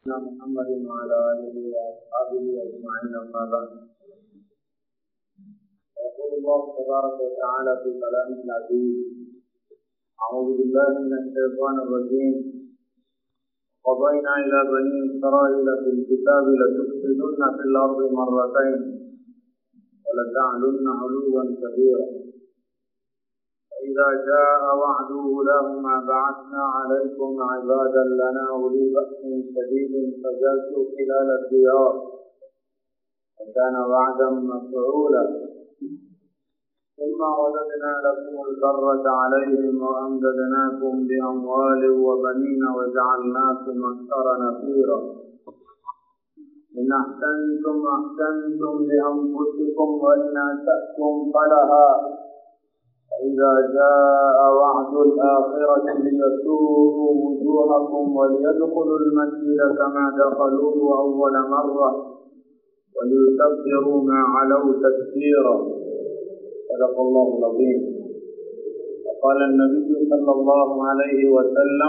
سيدنا محمد وعلى آله وأصحابه أجمعين أما بعد يقول الله تبارك وتعالى في كلامه العزيز أعوذ بالله من الشيطان الرجيم قضينا إلى بني إسرائيل في الكتاب لتفسدن في الأرض مرتين ولتعلن علوا كبيرا فإذا جاء وعد أولاهما بعثنا عليكم عبادا لنا أولي بأس شديد فجاسوا خلال الديار وكان وعدا مفعولا ثم رددنا لكم الكرة عليهم وأمددناكم بأموال وبنين وجعلناكم أكثر نفيرا إن أحسنتم أحسنتم لأنفسكم وإن أسأتم فلها فإذا جاء وعد الآخرة ليسوءوا وجوهكم وليدخلوا المسجد كما دخلوه أول مرة وليكبروا ما علوا تكبيرا صدق الله العظيم وقال النبي صلى الله عليه وسلم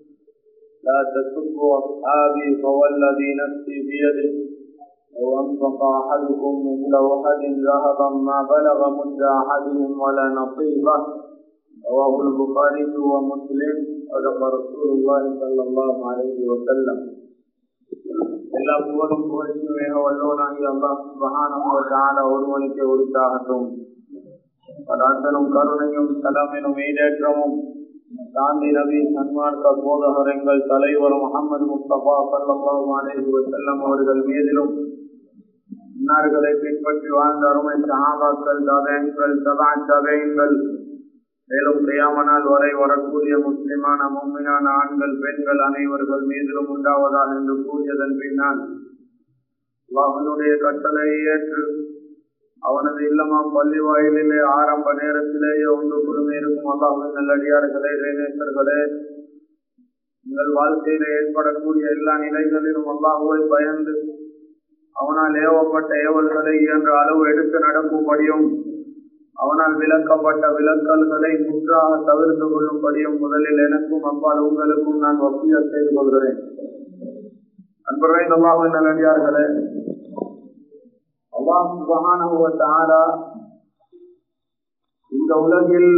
لا تسبوا أصحابي فوالذي نفسي بيده لو أنفق أحدكم مثل أحد ذهبا ما بلغ مد أحدهم ولا نصيبه رواه البخاري ومسلم صدق رسول الله صلى الله عليه وسلم எல்லா புகழும் புகழ்ச்சியுமே வல்லோனாகி அல்லாஹ் சுபஹான ஒருவனுக்கு உரித்தாகட்டும் பதார்த்தனும் கருணையும் சலமெனும் ஈடேற்றமும் சாந்தி நபி சன்மார்க்க போதகரங்கள் தலைவர் முகமது முஸ்தபா சல்லாஹூ அலைஹி வசல்லம் அவர்கள் மீதிலும் இன்னார்களை பின்பற்றி வாழ்ந்த அருமை சஹாபாக்கள் தபேன்கள் தபா தபேன்கள் மேலும் செய்யாமனால் வரை வரக்கூடிய முஸ்லிமான மும்மினான ஆண்கள் பெண்கள் அனைவர்கள் மீதிலும் உண்டாவதாக என்று கூறியதன் பின்னால் அவனுடைய கட்டளையை ஏற்று அவனது இல்லமாம் பள்ளி வாயிலே ஆரம்ப நேரத்திலேயே ஒன்று குழுமை இருக்கும் அல்லாஹின் நல்லடியார்களே இளைஞர்களே உங்கள் வாழ்க்கையில ஏற்படக்கூடிய எல்லா நிலைகளிலும் அல்லாஹுவை பயந்து அவனால் ஏவப்பட்ட ஏவல்களை இயன்ற அளவு எடுத்து நடக்கும்படியும் அவனால் விளக்கப்பட்ட விளக்கல்களை முற்றாக தவிர்த்து கொள்ளும்படியும் முதலில் எனக்கும் அப்பால் உங்களுக்கும் நான் வசிய செய்து கொள்கிறேன் அன்பரை நல்லாவின் நல்லடியார்களே அல்லாஹ் சுபகான இந்த உலகில்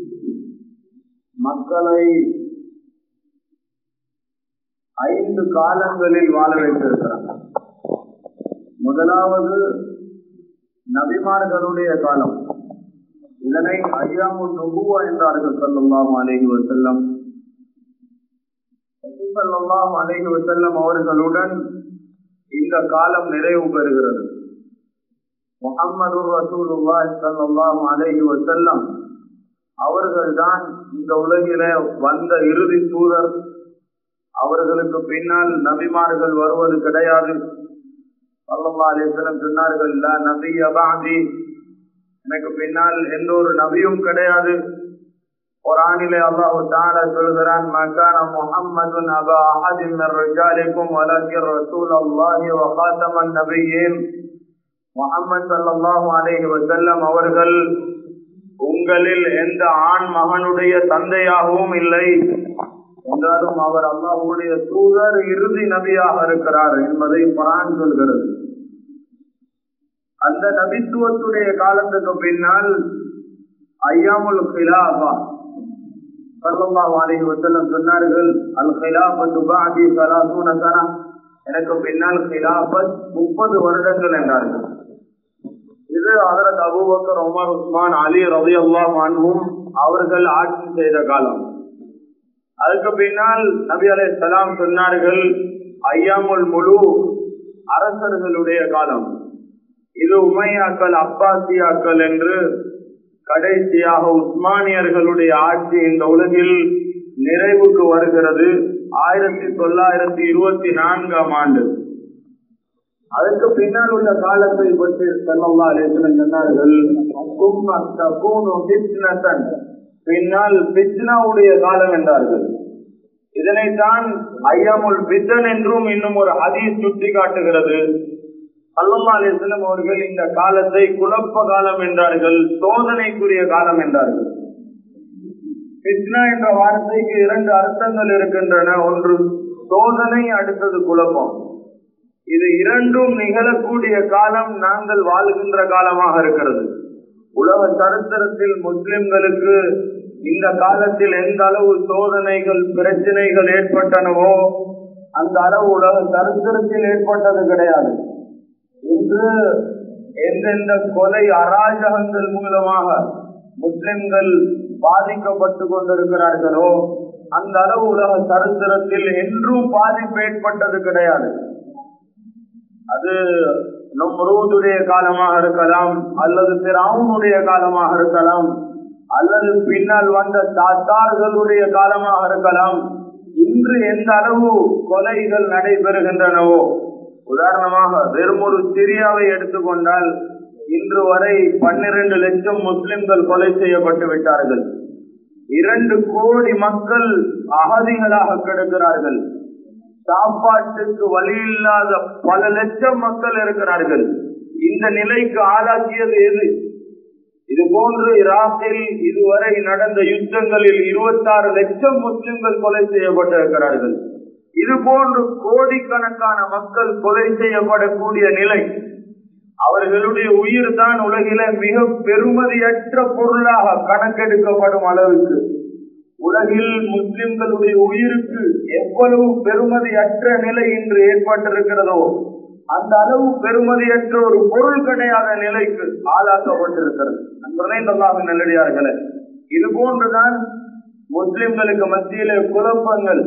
மக்களை ஐந்து காலங்களில் வாழ வைத்திருக்கிறார் முதலாவது நபிமார்களுடைய காலம் இதனை ஐயாமு நுகுவா என்றார்கள் சொல்லலாம் அலேஹி வசல்லம் சொல்லலாம் அலேஹி வசல்லம் அவர்களுடன் இந்த காலம் நிறைவு பெறுகிறது முகம்மது ரசூலுல்லா சல்லாஹ் அலேஹி வசல்லம் அவர்கள்தான் இந்த உலகில வந்த இறுதி தூதர் அவர்களுக்கு பின்னால் நபிமார்கள் வருவது கிடையாது அல்லா அலிஸ்லம் சொன்னார்கள் நபி அபாதி எனக்கு பின்னால் எந்த ஒரு நபியும் கிடையாது குரானிலே அல்லாஹு தாலா சொல்கிறான் மக்கான முஹம்மது அபா அஹதி மின் ரிஜாலிக்கும் வலக்கிர் ரசூல் அல்லாஹி வ காத்தமன் நபியின் முஹம்மது ஸல்லல்லாஹு அலைஹி வஸல்லம் அவர்கள் உங்களில் எந்த ஆண் மகனுடைய தந்தையாகவும் இல்லை என்றாலும் அவர் அல்லாஹுடைய தூதர் இறுதி நபியாக இருக்கிறார் என்பதை குரான் சொல்கிறது அந்த நபித்துவத்துடைய காலத்துக்கு பின்னால் ஐயாமுல் கிலாபா சல்லல்லாஹு அலைஹி வஸல்லம் சொன்னார்கள் அல் கிலாபத்து பாதி சலாசூன சனா எனக்கு பின்னால் கிலாபத் முப்பது வருடங்கள் என்றார்கள் இது அதற்கு அபூபக்கர் உமர் உஸ்மான் அலி ரவி அல்லாஹ் அன்ஹும் அவர்கள் ஆட்சி செய்த காலம் அதுக்கு பின்னால் நபி அலை சலாம் சொன்னார்கள் ஐயாமுல் முழு அரசர்களுடைய காலம் இது உமையாக்கள் அப்பாசியாக்கள் என்று கடைசியாக உஸ்மானியர்களுடைய ஆட்சி இந்த உலகில் நிறைவுக்கு வருகிறது ஆயிரத்தி தொள்ளாயிரத்தி இருபத்தி நான்காம் ஆண்டு அதற்கு பின்னால் உள்ள காலத்தை பற்றி செல்லல்லா சொன்னார்கள் பின்னால் பித்னாவுடைய காலம் என்றார்கள் இதனைத்தான் ஐயாமுல் பித்தன் என்றும் இன்னும் ஒரு ஹதீஸ் சுட்டி காட்டுகிறது அல்லல்லா அலிஸ்லம் அவர்கள் இந்த காலத்தை குழப்ப காலம் என்றார்கள் சோதனைக்குரிய காலம் என்றார்கள் பித்னா என்ற வார்த்தைக்கு இரண்டு அர்த்தங்கள் இருக்கின்றன ஒன்று சோதனை அடுத்தது குழப்பம் இது இரண்டும் நிகழக்கூடிய காலம் நாங்கள் வாழ்கின்ற காலமாக இருக்கிறது உலக சரித்திரத்தில் முஸ்லிம்களுக்கு இந்த காலத்தில் எந்த அளவு சோதனைகள் பிரச்சனைகள் ஏற்பட்டனவோ அந்த அளவு உலக சரித்திரத்தில் ஏற்பட்டது கிடையாது இன்று எந்தெந்த கொலை அராஜகங்கள் மூலமாக முஸ்லிம்கள் பாதிக்கப்பட்டு கொண்டிருக்கிறார்களோ அந்த அளவு உலக சரித்திரத்தில் என்றும் பாதிப்பு ஏற்பட்டது கிடையாது அது நம்ரூதுடைய காலமாக இருக்கலாம் அல்லது திராவுனுடைய காலமாக இருக்கலாம் அல்லது பின்னால் வந்த தாத்தார்களுடைய காலமாக இருக்கலாம் இன்று எந்த அளவு கொலைகள் நடைபெறுகின்றனவோ உதாரணமாக வெறும் ஒரு சிரியாவை எடுத்துக்கொண்டால் இன்று வரை பன்னிரண்டு லட்சம் முஸ்லிம்கள் கொலை செய்யப்பட்டு விட்டார்கள் இரண்டு கோடி மக்கள் அகதிகளாக கிடக்கிறார்கள் சாப்பாட்டுக்கு வழி இல்லாத பல லட்சம் மக்கள் இருக்கிறார்கள் இந்த நிலைக்கு ஆளாக்கியது எது இது போன்று ஈராக்கில் இதுவரை நடந்த யுத்தங்களில் இருபத்தாறு லட்சம் முஸ்லிம்கள் கொலை செய்யப்பட்டிருக்கிறார்கள் இது போன்று கோடிக்கணக்கான மக்கள் கொலை செய்யப்படக்கூடிய நிலை அவர்களுடைய உயிர் தான் உலகில மிக பெருமதியற்ற பொருளாக கணக்கெடுக்கப்படும் அளவுக்கு உலகில் முஸ்லிம்களுடைய உயிருக்கு எவ்வளவு பெருமதியற்ற நிலை இன்று ஏற்பட்டிருக்கிறதோ அந்த அளவு பெருமதியற்ற ஒரு பொருள் கிடையாத நிலைக்கு ஆளாக்கப்பட்டிருக்கிறது அன்புடனே நல்லாக நல்லடியார்களே இது போன்றுதான் முஸ்லிம்களுக்கு மத்தியிலே குழப்பங்கள்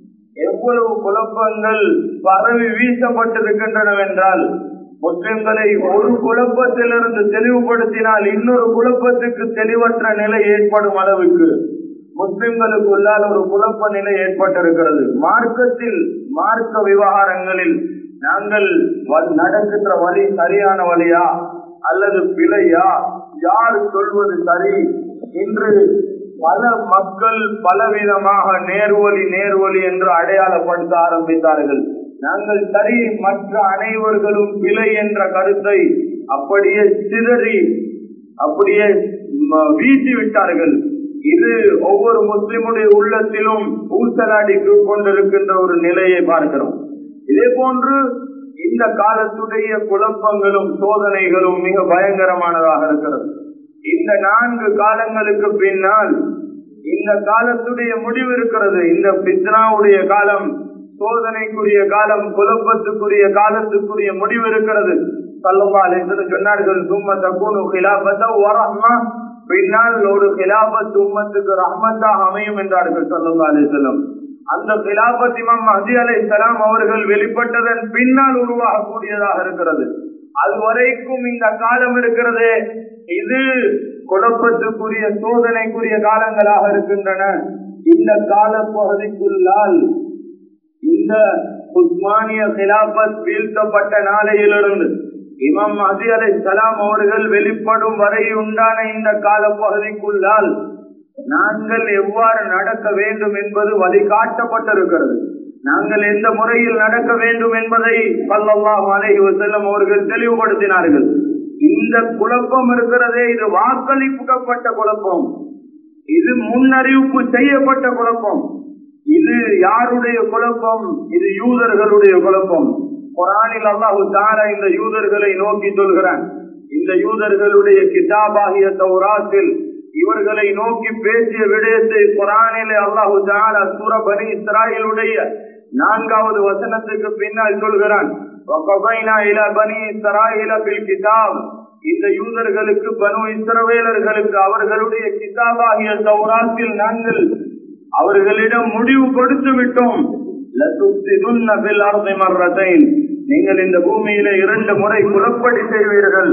எவ்வளவு குழப்பங்கள் பரவி வீசப்பட்டிருக்கின்றனவென்றால் முஸ்லிம்களை ஒரு குழப்பத்திலிருந்து தெளிவுபடுத்தினால் இன்னொரு குழப்பத்துக்கு தெளிவற்ற நிலை ஏற்படும் அளவுக்கு முஸ்லிம்களுக்கு உள்ளால் ஒரு குழப்ப நிலை ஏற்பட்டிருக்கிறது மார்க்கத்தில் மார்க்க விவகாரங்களில் நாங்கள் நடக்கின்ற வழி சரியான வழியா அல்லது பிழையா யார் சொல்வது சரி இன்று பல மக்கள் பலவிதமாக நேர்வழி நேர்வழி என்று அடையாளப்படுத்த ஆரம்பித்தார்கள் நாங்கள் சரி மற்ற அனைவர்களும் பிழை என்ற கருத்தை அப்படியே சிதறி அப்படியே வீசி விட்டார்கள் இது ஒவ்வொரு முஸ்லிமுடைய உள்ளத்திலும் ஊசலாடி கொண்டிருக்கின்ற ஒரு நிலையை பார்க்கிறோம் இதே போன்று இந்த காலத்துடைய குழப்பங்களும் சோதனைகளும் மிக பயங்கரமானதாக இருக்கிறது இந்த நான்கு காலங்களுக்கு பின்னால் இந்த காலத்துடைய முடிவு இருக்கிறது இந்த பித்னாவுடைய காலம் சோதனைக்குரிய காலம் குழப்பத்துக்குரிய காலத்துக்குரிய முடிவு இருக்கிறது சல்லல்லாஹு அலைஹி வஸல்லம் சொன்னார்கள் சும்ம தகுனு கிலாபத்த வரஹ்மா பின்னால் ஒரு கிலாபத் உம்மத்துக்கு ரஹ்மத்தாக அமையும் என்றார்கள் சல்லல்லாஹு அலைஹி வஸல்லம் அந்த கிலாபத் இமாம் மஹதி அலைஹிஸ்ஸலாம் அவர்கள் வெளிப்பட்டதன் பின்னால் உருவாகக்கூடியதாக இருக்கிறது அதுவரைக்கும் இந்த காலம் இருக்கிறதே இது குழப்பத்துக்குரிய சோதனைக்குரிய காலங்களாக இருக்கின்றன இந்த கால பகுதிக்குள்ளால் இந்த உஸ்மானிய கிலாபத் வீழ்த்தப்பட்ட நாளையிலிருந்து இமாம் மஹதி அலை சலாம் அவர்கள் வெளிப்படும் வரை உண்டான இந்த கால பகுதிக்குள்ளால் நாங்கள் எவ்வாறு நடக்க வேண்டும் என்பது வழிகாட்டப்பட்டிருக்கிறது நாங்கள் எந்த முறையில் நடக்க வேண்டும் என்பதை பல்லல்லாஹு அலைஹி வஸல்லம் அவர்கள் தெளிவுபடுத்தினார்கள் இந்த குழப்பம் இருக்கிறதே இது வாக்களிக்கப்பட்ட குழப்பம் இது முன்னறிவிப்பு செய்யப்பட்ட குழப்பம் இது யாருடைய குழப்பம் இது யூதர்களுடைய குழப்பம் குரானில் அல்லாஹு தாரா இந்த யூதர்களை நோக்கி சொல்கிறான் இந்த யூதர்களுடைய கிதாபாகிய தௌராத்தில் இவர்களை நோக்கி பேசிய விடயத்தை குரானிலே அல்லாஹு தாரா சூர பனி இஸ்ராயலுடைய நான்காவது வசனத்துக்கு பின்னால் சொல்கிறான் இந்த யூதர்களுக்கு பனு இஸ்ரவேலர்களுக்கு அவர்களுடைய கிதாபாகிய தௌராத்தில் நாங்கள் அவர்களிடம் முடிவு கொடுத்து விட்டோம் நீங்கள் இந்த பூமியில இரண்டு முறை குலப்படி செய்வீர்கள்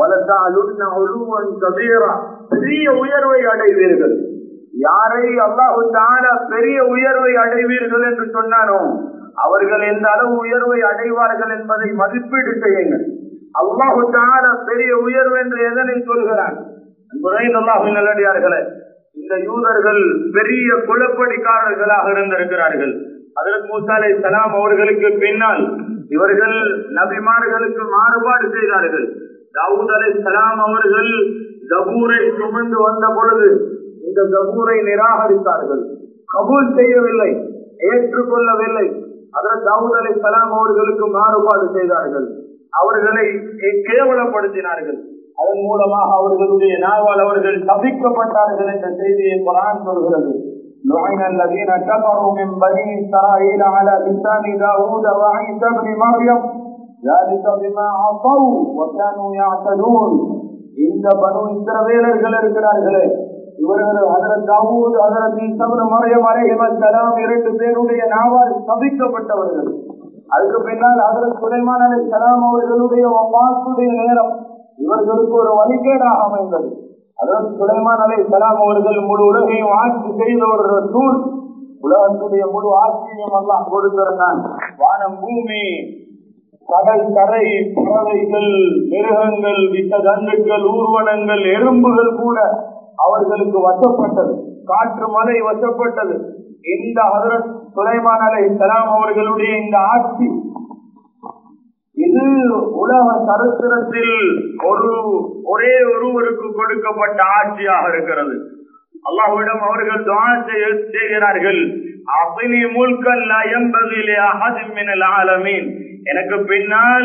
பெரிய உயர்வை அடைவீர்கள் யாரை அல்லாஹு தாலா பெரிய உயர்வை அடைவீர்கள் என்று சொன்னானோ அவர்கள் எந்த அளவு உயர்வை அடைவார்கள் என்பதை மதிப்பீடு செய்யுங்கள் அல்லாஹு தாலா பெரிய உயர்வு என்று எதனை சொல்கிறான் அல்லாஹு நல்லடியார்களே இந்த யூதர்கள் பெரிய குலப்படிக்காரர்களாக இருந்திருக்கிறார்கள் அதற்கு மூசாலை சலாம் அவர்களுக்கு பின்னால் இவர்கள் நபிமார்களுக்கு மாறுபாடு செய்தார்கள் தாவூத் அலை சலாம் அவர்கள் கபூரை சுமந்து வந்த பொழுது இந்த கபூரை நிராகரித்தார்கள் கபூல் செய்யவில்லை ஏற்றுக்கொள்ளவில்லை அதற்கு தாவூத் அலி சலாம் அவர்களுக்கு மாறுபாடு செய்தார்கள் அவர்களை கேவலப்படுத்தினார்கள் அதன் மூலமாக அவர்களுடைய நாவல் அவர்கள் தவிக்கப்பட்டார்கள் என்ற செய்தியை குரான் சொல்கிறது لعن الذين كفروا من بني إسرائيل على لسان داود وعيسى بن مريم ذلك بما عصوا وكانوا يعتدون இந்த பனு இஸ்ரவேலர்கள் இருக்கிறார்களே இவர்கள் அதரத் தாவூத் அதரத் ஈசபன் மறையம் அலைஹிமஸ்ஸலாம் இரண்டு பேருடைய நாவால் சபிக்கப்பட்டவர்கள் அதுக்கு பின்னால் அதரத் சுலைமான் அலி சலாம் அவர்களுடைய வாக்குடைய நேரம் இவர்களுக்கு ஒரு வழிகேடாக அமைந்தது அதற்கு சுலைமான் அலை சலாம் அவர்கள் முழு உலகையும் ஆட்சி செய்த ஒரு சூழ் உலகத்துடைய முழு ஆட்சியும் எல்லாம் கொடுத்திருந்தான் வானம் பூமி கடல் கரை பறவைகள் மிருகங்கள் விட்ட கண்டுகள் ஊர்வனங்கள் எறும்புகள் கூட அவர்களுக்கு வசப்பட்டது காற்று மலை வசப்பட்டது இந்த ஹதரத் சுலைமான் அலை சலாம் அவர்களுடைய இந்த ஆட்சி இது உலக சரித்திரத்தில் ஒரு ஒரே ஒருவருக்கு கொடுக்கப்பட்ட ஆட்சியாக இருக்கிறது அல்லாஹ்விடம் அவர்கள் துஆ செய்கிறார்கள் அபினி முல்கல் எம்பதிலே அஹதிமினல் ஆலமீன் எனக்கு பின்னால்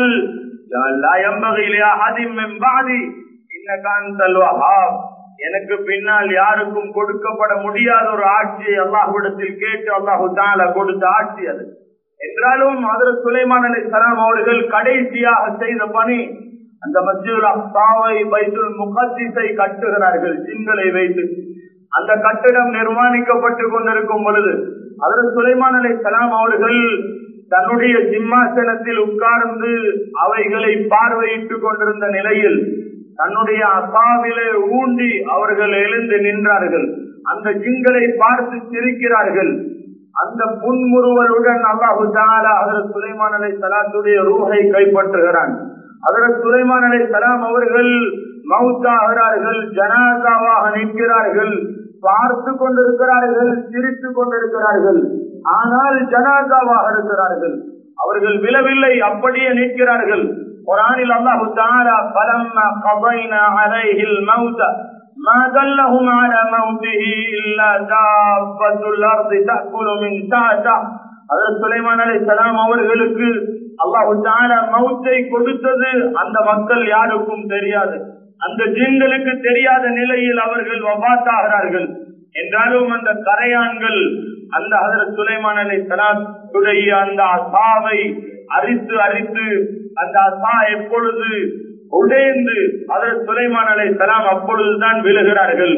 எனக்கு பின்னால் யாருக்கும் கொடுக்கப்பட முடியாத ஒரு ஆட்சியை அல்லாஹ்விடத்தில் கேட்டு அல்லாஹு தால கொடுத்த ஆட்சி அது என்றாலும் அதற்கு சுலைமான் அலி சலாம் அவர்கள் கடைசியாக செய்த பணி அந்த மஸ்ஜிதுல் அப்தாவை பைத்துல் முகத்திசை கட்டுகிறார்கள் ஜின்களை வைத்து அந்த கட்டிடம் நிர்மாணிக்கப்பட்டு கொண்டிருக்கும் பொழுது அதற்கு சுலைமான் அலி சலாம் அவர்கள் தன்னுடைய சிம்மாசனத்தில் உட்கார்ந்து அவைகளை பார்வையிட்டுக் கொண்டிருந்த நிலையில் தன்னுடைய அசாவிலே ஊண்டி அவர்கள் எழுந்து நின்றார்கள் அந்த ஜிங்களை பார்த்து சிரிக்கிறார்கள் அந்த புன்முறுவலுடன் அல்லாஹு தாலா அதற்கு சுலைமான் அலை சலாத்துடைய ரூஹை கைப்பற்றுகிறான் அதற்கு சுலைமான் அலை சலாம் அவர்கள் மவுத்தாகிறார்கள் ஜனாதாவாக நிற்கிறார்கள் பார்த்து கொண்டிருக்கிறார்கள் சிரித்துக் கொண்டிருக்கிறார்கள் ஆனால் ஜனாதாவாக இருக்கிறார்கள் அவர்கள் விழவில்லை அப்படியே நிற்கிறார்கள் குரானில் அல்லாஹு தாலா பலம்மா கபைனா அலைஹில் மௌத ما دلهم على موته إلا دابة الأرض تأكل من تحته அதற்கு சுலைமான் அலை சலாம் அவர்களுக்கு அல்லாஹு தாலா மௌத்தை கொடுத்தது அந்த மக்கள் யாருக்கும் தெரியாது அந்த ஜீன்களுக்கு தெரியாத நிலையில் அவர்கள் வபாத்தாகிறார்கள் என்றாலும் அந்த கரையான்கள் அந்த ஹதரத் சுலைமான் அலை சலாத்துடைய அந்த அசாவை அரித்து அரித்து அந்த அசா எப்பொழுது உடைந்து அதற்கு சுலைமான் அலை சலாம் அப்பொழுதுதான் விழுகிறார்கள்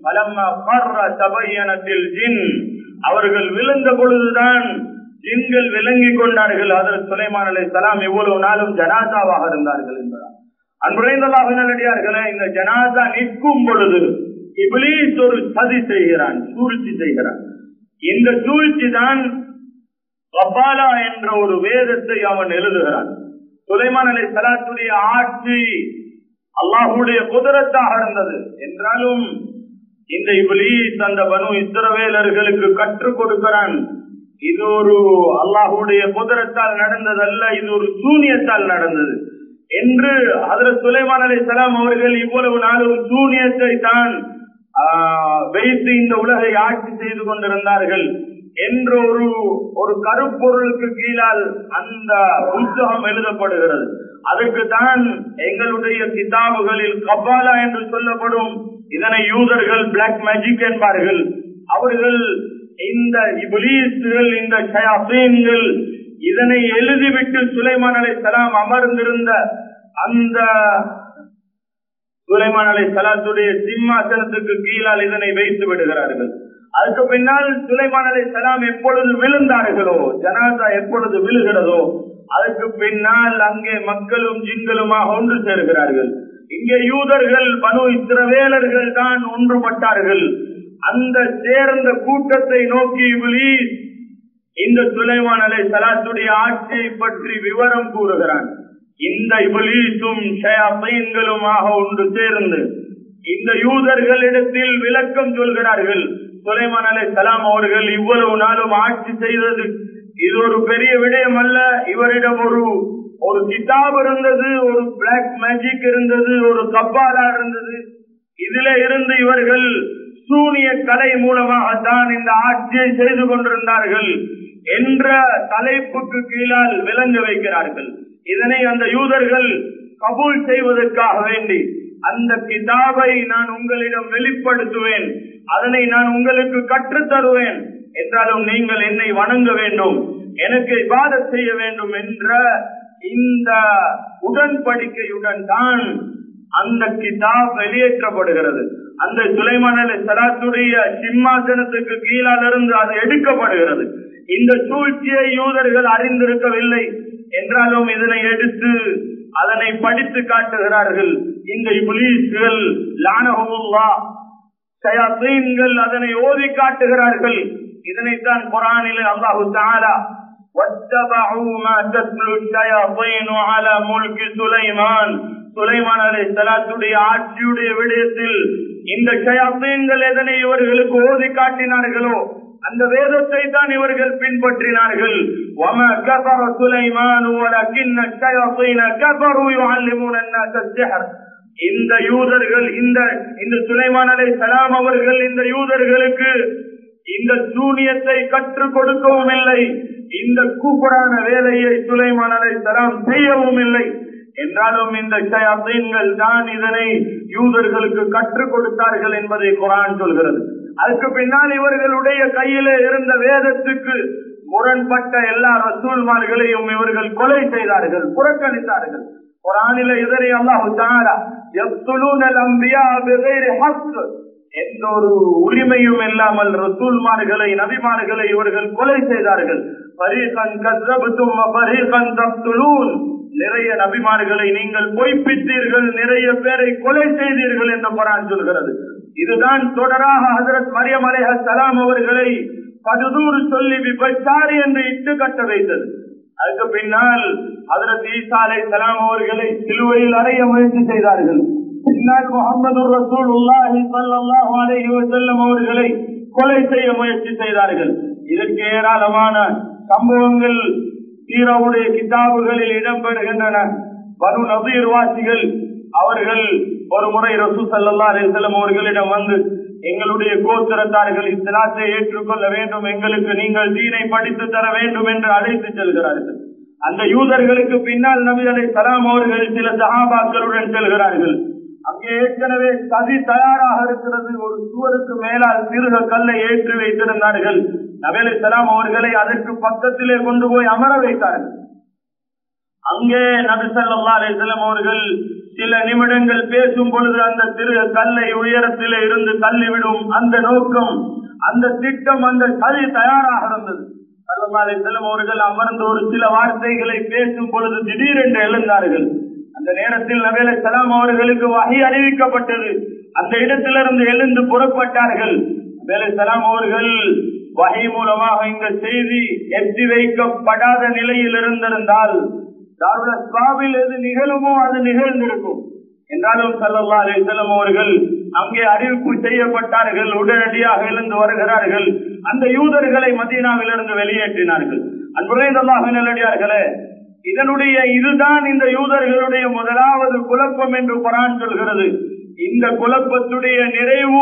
ஜின் அவர்கள் விழுந்த பொழுதுதான் ஜின்கள் விளங்கி கொண்டார்கள் அதற்கு சுலைமான் அலை சலாம் எவ்வளவு நாளும் ஜனாதாவாக இருந்தார்கள் என்பதால் அன்புரைந்தலாக நல்லடியார்களே இந்த ஜனாதா நிற்கும் பொழுது இபிலீஸ் ஒரு சதி செய்கிறான் சூழ்ச்சி செய்கிறான் இந்த சூழ்ச்சி தான் கபாலா என்ற ஒரு வேதத்தை அவன் எழுதுகிறான் சுலைமான் அலை சலாத்துடைய ஆட்சி அல்லாஹுடைய குதிரத்தாக இருந்தது என்றாலும் இந்த இபிலீஸ் அந்த பனு இஸ்ரவேலர்களுக்கு கற்றுக் கொடுக்கிறான் இது ஒரு அல்லாஹுடைய குதிரத்தால் நடந்ததல்ல இது ஒரு சூனியத்தால் நடந்தது என்று அதில் சுலைமான் அலை சலாம் அவர்கள் இவ்வளவு நாளும் சூனியத்தை தான் வைத்து இந்த உலகை ஆட்சி செய்து கொண்டிருந்தார்கள் என்ற ஒரு ஒரு கருப்பொருளுக்கு கீழால் அந்த புத்தகம் எழுதப்படுகிறது அதற்கு தான் எங்களுடைய கிதாபுகளில் கபாலா என்று சொல்லப்படும் இதனை யூதர்கள் பிளாக் மேஜிக் என்பார்கள் அவர்கள் இந்த இபிலீஸ்கள் இந்த ஷயாசீன்கள் இதனை எழுதிவிட்டு சுலைமான் அலை சலாம் அமர்ந்திருந்த அந்த சுலைமான் அலை சலாத்துடைய சிம்மாசனத்துக்கு கீழால் இதனை வைத்து விடுகிறார்கள் அதுக்கு பின்னால் சுலைமான் அலை சலாம் எப்பொழுது விழுந்தார்களோ ஜனாதா எப்பொழுது விழுகிறதோ அதுக்கு பின்னால் அங்கே மக்களும் ஜிங்களுமாக ஒன்று சேர்கிறார்கள் இங்கே யூதர்கள் பனு இத்திரவேலர்கள் தான் ஒன்றுபட்டார்கள் அந்த சேர்ந்த கூட்டத்தை நோக்கி விழி இந்த சுலைமான் அலை சலாத்துடைய ஆட்சியை பற்றி விவரம் கூறுகிறான் இந்த இபலீசும் ஷயாபைன்களுமாக ஒன்று சேர்ந்து இந்த யூதர்களிடத்தில் விளக்கம் சொல்கிறார்கள் சுலைமான் அலை சலாம் அவர்கள் இவ்வளவு நாளும் ஆட்சி செய்தது இது ஒரு பெரிய விடயம் அல்ல இவரிடம் ஒரு ஒரு கிதாப் இருந்தது ஒரு பிளாக் மேஜிக் இருந்தது ஒரு கப்பாலா இருந்தது இதுல இருந்து இவர்கள் சூனிய கலை மூலமாகத்தான் இந்த ஆட்சியை செய்து கொண்டிருந்தார்கள் என்ற தலைப்புக்கு கீழால் விளங்க வைக்கிறார்கள் இதனை அந்த யூதர்கள் கபூல் செய்வதற்காக வேண்டி அந்த கிதாபை நான் உங்களிடம் வெளிப்படுத்துவேன் அதனை நான் உங்களுக்கு கற்றுத் தருவேன் என்றாலும் நீங்கள் என்னை வணங்க வேண்டும் எனக்கு இபாதத் செய்ய வேண்டும் என்ற இந்த உடன்படிக்கையுடன் தான் அந்த கிதாப் வெளியேற்றப்படுகிறது அந்த சுலைமான் அலி சலாத்துடைய சிம்மாசனத்துக்கு கீழால் இருந்து அது எடுக்கப்படுகிறது இந்த சூழ்ச்சியை யூதர்கள் அறிந்திருக்கவில்லை என்றாலும் இதனை எடுத்து அதனை படித்து காட்டுகிறார்கள் இந்த இபுலீஸ்கள் லானகுல்லா ஷயாத்தீன்கள் அதனை ஓதி காட்டுகிறார்கள் இதனைத்தான் குரானில் அல்லாஹு தாலா واتبعوا ما تتلو الشياطين على ملك سليمان சுலைமான் அலை சலாத்துடைய ஆட்சியுடைய விடயத்தில் இந்த ஷயாத்தீன்கள் எதனை இவர்களுக்கு ஓதி காட்டினார்களோ அந்த வேதத்தை தான் இவர்கள் பின்பற்றினார்கள் وما كفر سليمان ولكن الشياطين كفروا يعلمون الناس السحر இந்த யூதர்கள் இந்த இந்த சுலைமான் அலை சலாம் அவர்கள் இந்த யூதர்களுக்கு இந்த சூனியத்தை கற்றுக் கொடுக்கவும் இல்லை இந்த கூப்பரான வேலையை சுலைமான் அலை சலாம் செய்யவும் இல்லை என்றாலும் இந்த ஷயாத்தீன்கள் தான் இதனை யூதர்களுக்கு கற்றுக் கொடுத்தார்கள் என்பதை குரான் சொல்கிறது அதுக்கு பின்னால் இவர்களுடைய கையில இருந்த வேதத்துக்கு முரண்பட்ட எல்லா ரசூல்மார்களையும் இவர்கள் கொலை செய்தார்கள் புறக்கணித்தார்கள் குரானில இதனை அல்லாஹு தாரா எத்துலூனல் அம்பியா பிகைரி ஹக் எந்த ஒரு உரிமையும் இல்லாமல் ரசூல்மார்களை நபிமார்களை இவர்கள் கொலை செய்தார்கள் பரீகன் கஸ்ரபுத்தும் பரீகன் தப்துலூன் நிறைய நபிமார்களை நீங்கள் பொய்ப்பித்தீர்கள் நிறைய பேரை கொலை செய்தீர்கள் என்று குரான் சொல்கிறது இதுதான் தொடராக ஹசரத் மரியம் அலேஹ சலாம் அவர்களை பதுதூர் சொல்லி விபச்சாரி என்று இட்டு கட்ட வைத்தது அதுக்கு பின்னால் ஹசரத் ஈசா அலை சலாம் அவர்களை சிலுவையில் அறைய முயற்சி செய்தார்கள் பின்னால் முகமது ரசூல் உல்லாஹி சல்லாஹு அலைஹி வஸல்லம் அவர்களை கொலை செய்ய முயற்சி செய்தார்கள் இதற்கு ஏராளமான சம்பவங்கள் சீராவுடைய கிதாபுகளில் இடம்பெறுகின்றன பனு நபீர் வாசிகள் அவர்கள் ஒரு முறை ரசூ சல்லா அலிசல்லம் அவர்களிடம் வந்து எங்களுடைய கோத்திரத்தார்கள் இஸ்லாத்தை ஏற்றுக்கொள்ள வேண்டும் எங்களுக்கு நீங்கள் தீனை படித்து தர வேண்டும் என்று அழைத்து செல்கிறார்கள் அந்த யூதர்களுக்கு பின்னால் நபி அலை சலாம் அவர்கள் சில சகாபாக்களுடன் செல்கிறார்கள் அங்கே ஏற்கனவே சதி தயாராக இருக்கிறது ஒரு சுவருக்கு மேலால் சிறுக கல்லை ஏற்றி வைத்திருந்தார்கள் நபேலை சலாம் அவர்களை அதற்கு பக்கத்திலே கொண்டு போய் அமர வைத்தார்கள் அங்கே நபி சல்லா அலிஸ்லாம் அவர்கள் சில நிமிடங்கள் பேசும் பொழுது அந்த சிறு கல்லை உயரத்திலே இருந்து தள்ளிவிடும் அந்த நோக்கம் அந்த திட்டம் அந்த சதி தயாராக இருந்தது சல்லா அலிஸ்லாம் அவர்கள் அமர்ந்து ஒரு சில வார்த்தைகளை பேசும் பொழுது திடீரென்று எழுந்தார்கள் அந்த நேரத்தில் நபேல சலாம் அவர்களுக்கு வகை அறிவிக்கப்பட்டது அந்த இடத்திலிருந்து எழுந்து புறப்பட்டார்கள் நபேல சலாம் அவர்கள் வகை மூலமாக இந்த செய்தி எத்தி வைக்கப்படாத நிலையில் இருந்திருந்தால் தாருல் எது நிகழுமோ அது நிகழ்ந்திருக்கும் என்றாலும் சல்லல்லா அலிசல்லம் அவர்கள் அங்கே அறிவிப்பு செய்யப்பட்டார்கள் உடனடியாக எழுந்து வருகிறார்கள் அந்த யூதர்களை மதீனாவிலிருந்து வெளியேற்றினார்கள் அன்புரைந்தல்லாக நல்லடியார்களே இதனுடைய இதுதான் இந்த யூதர்களுடைய முதலாவது குழப்பம் என்று குரான் சொல்கிறது இந்த குழப்பத்துடைய நிறைவு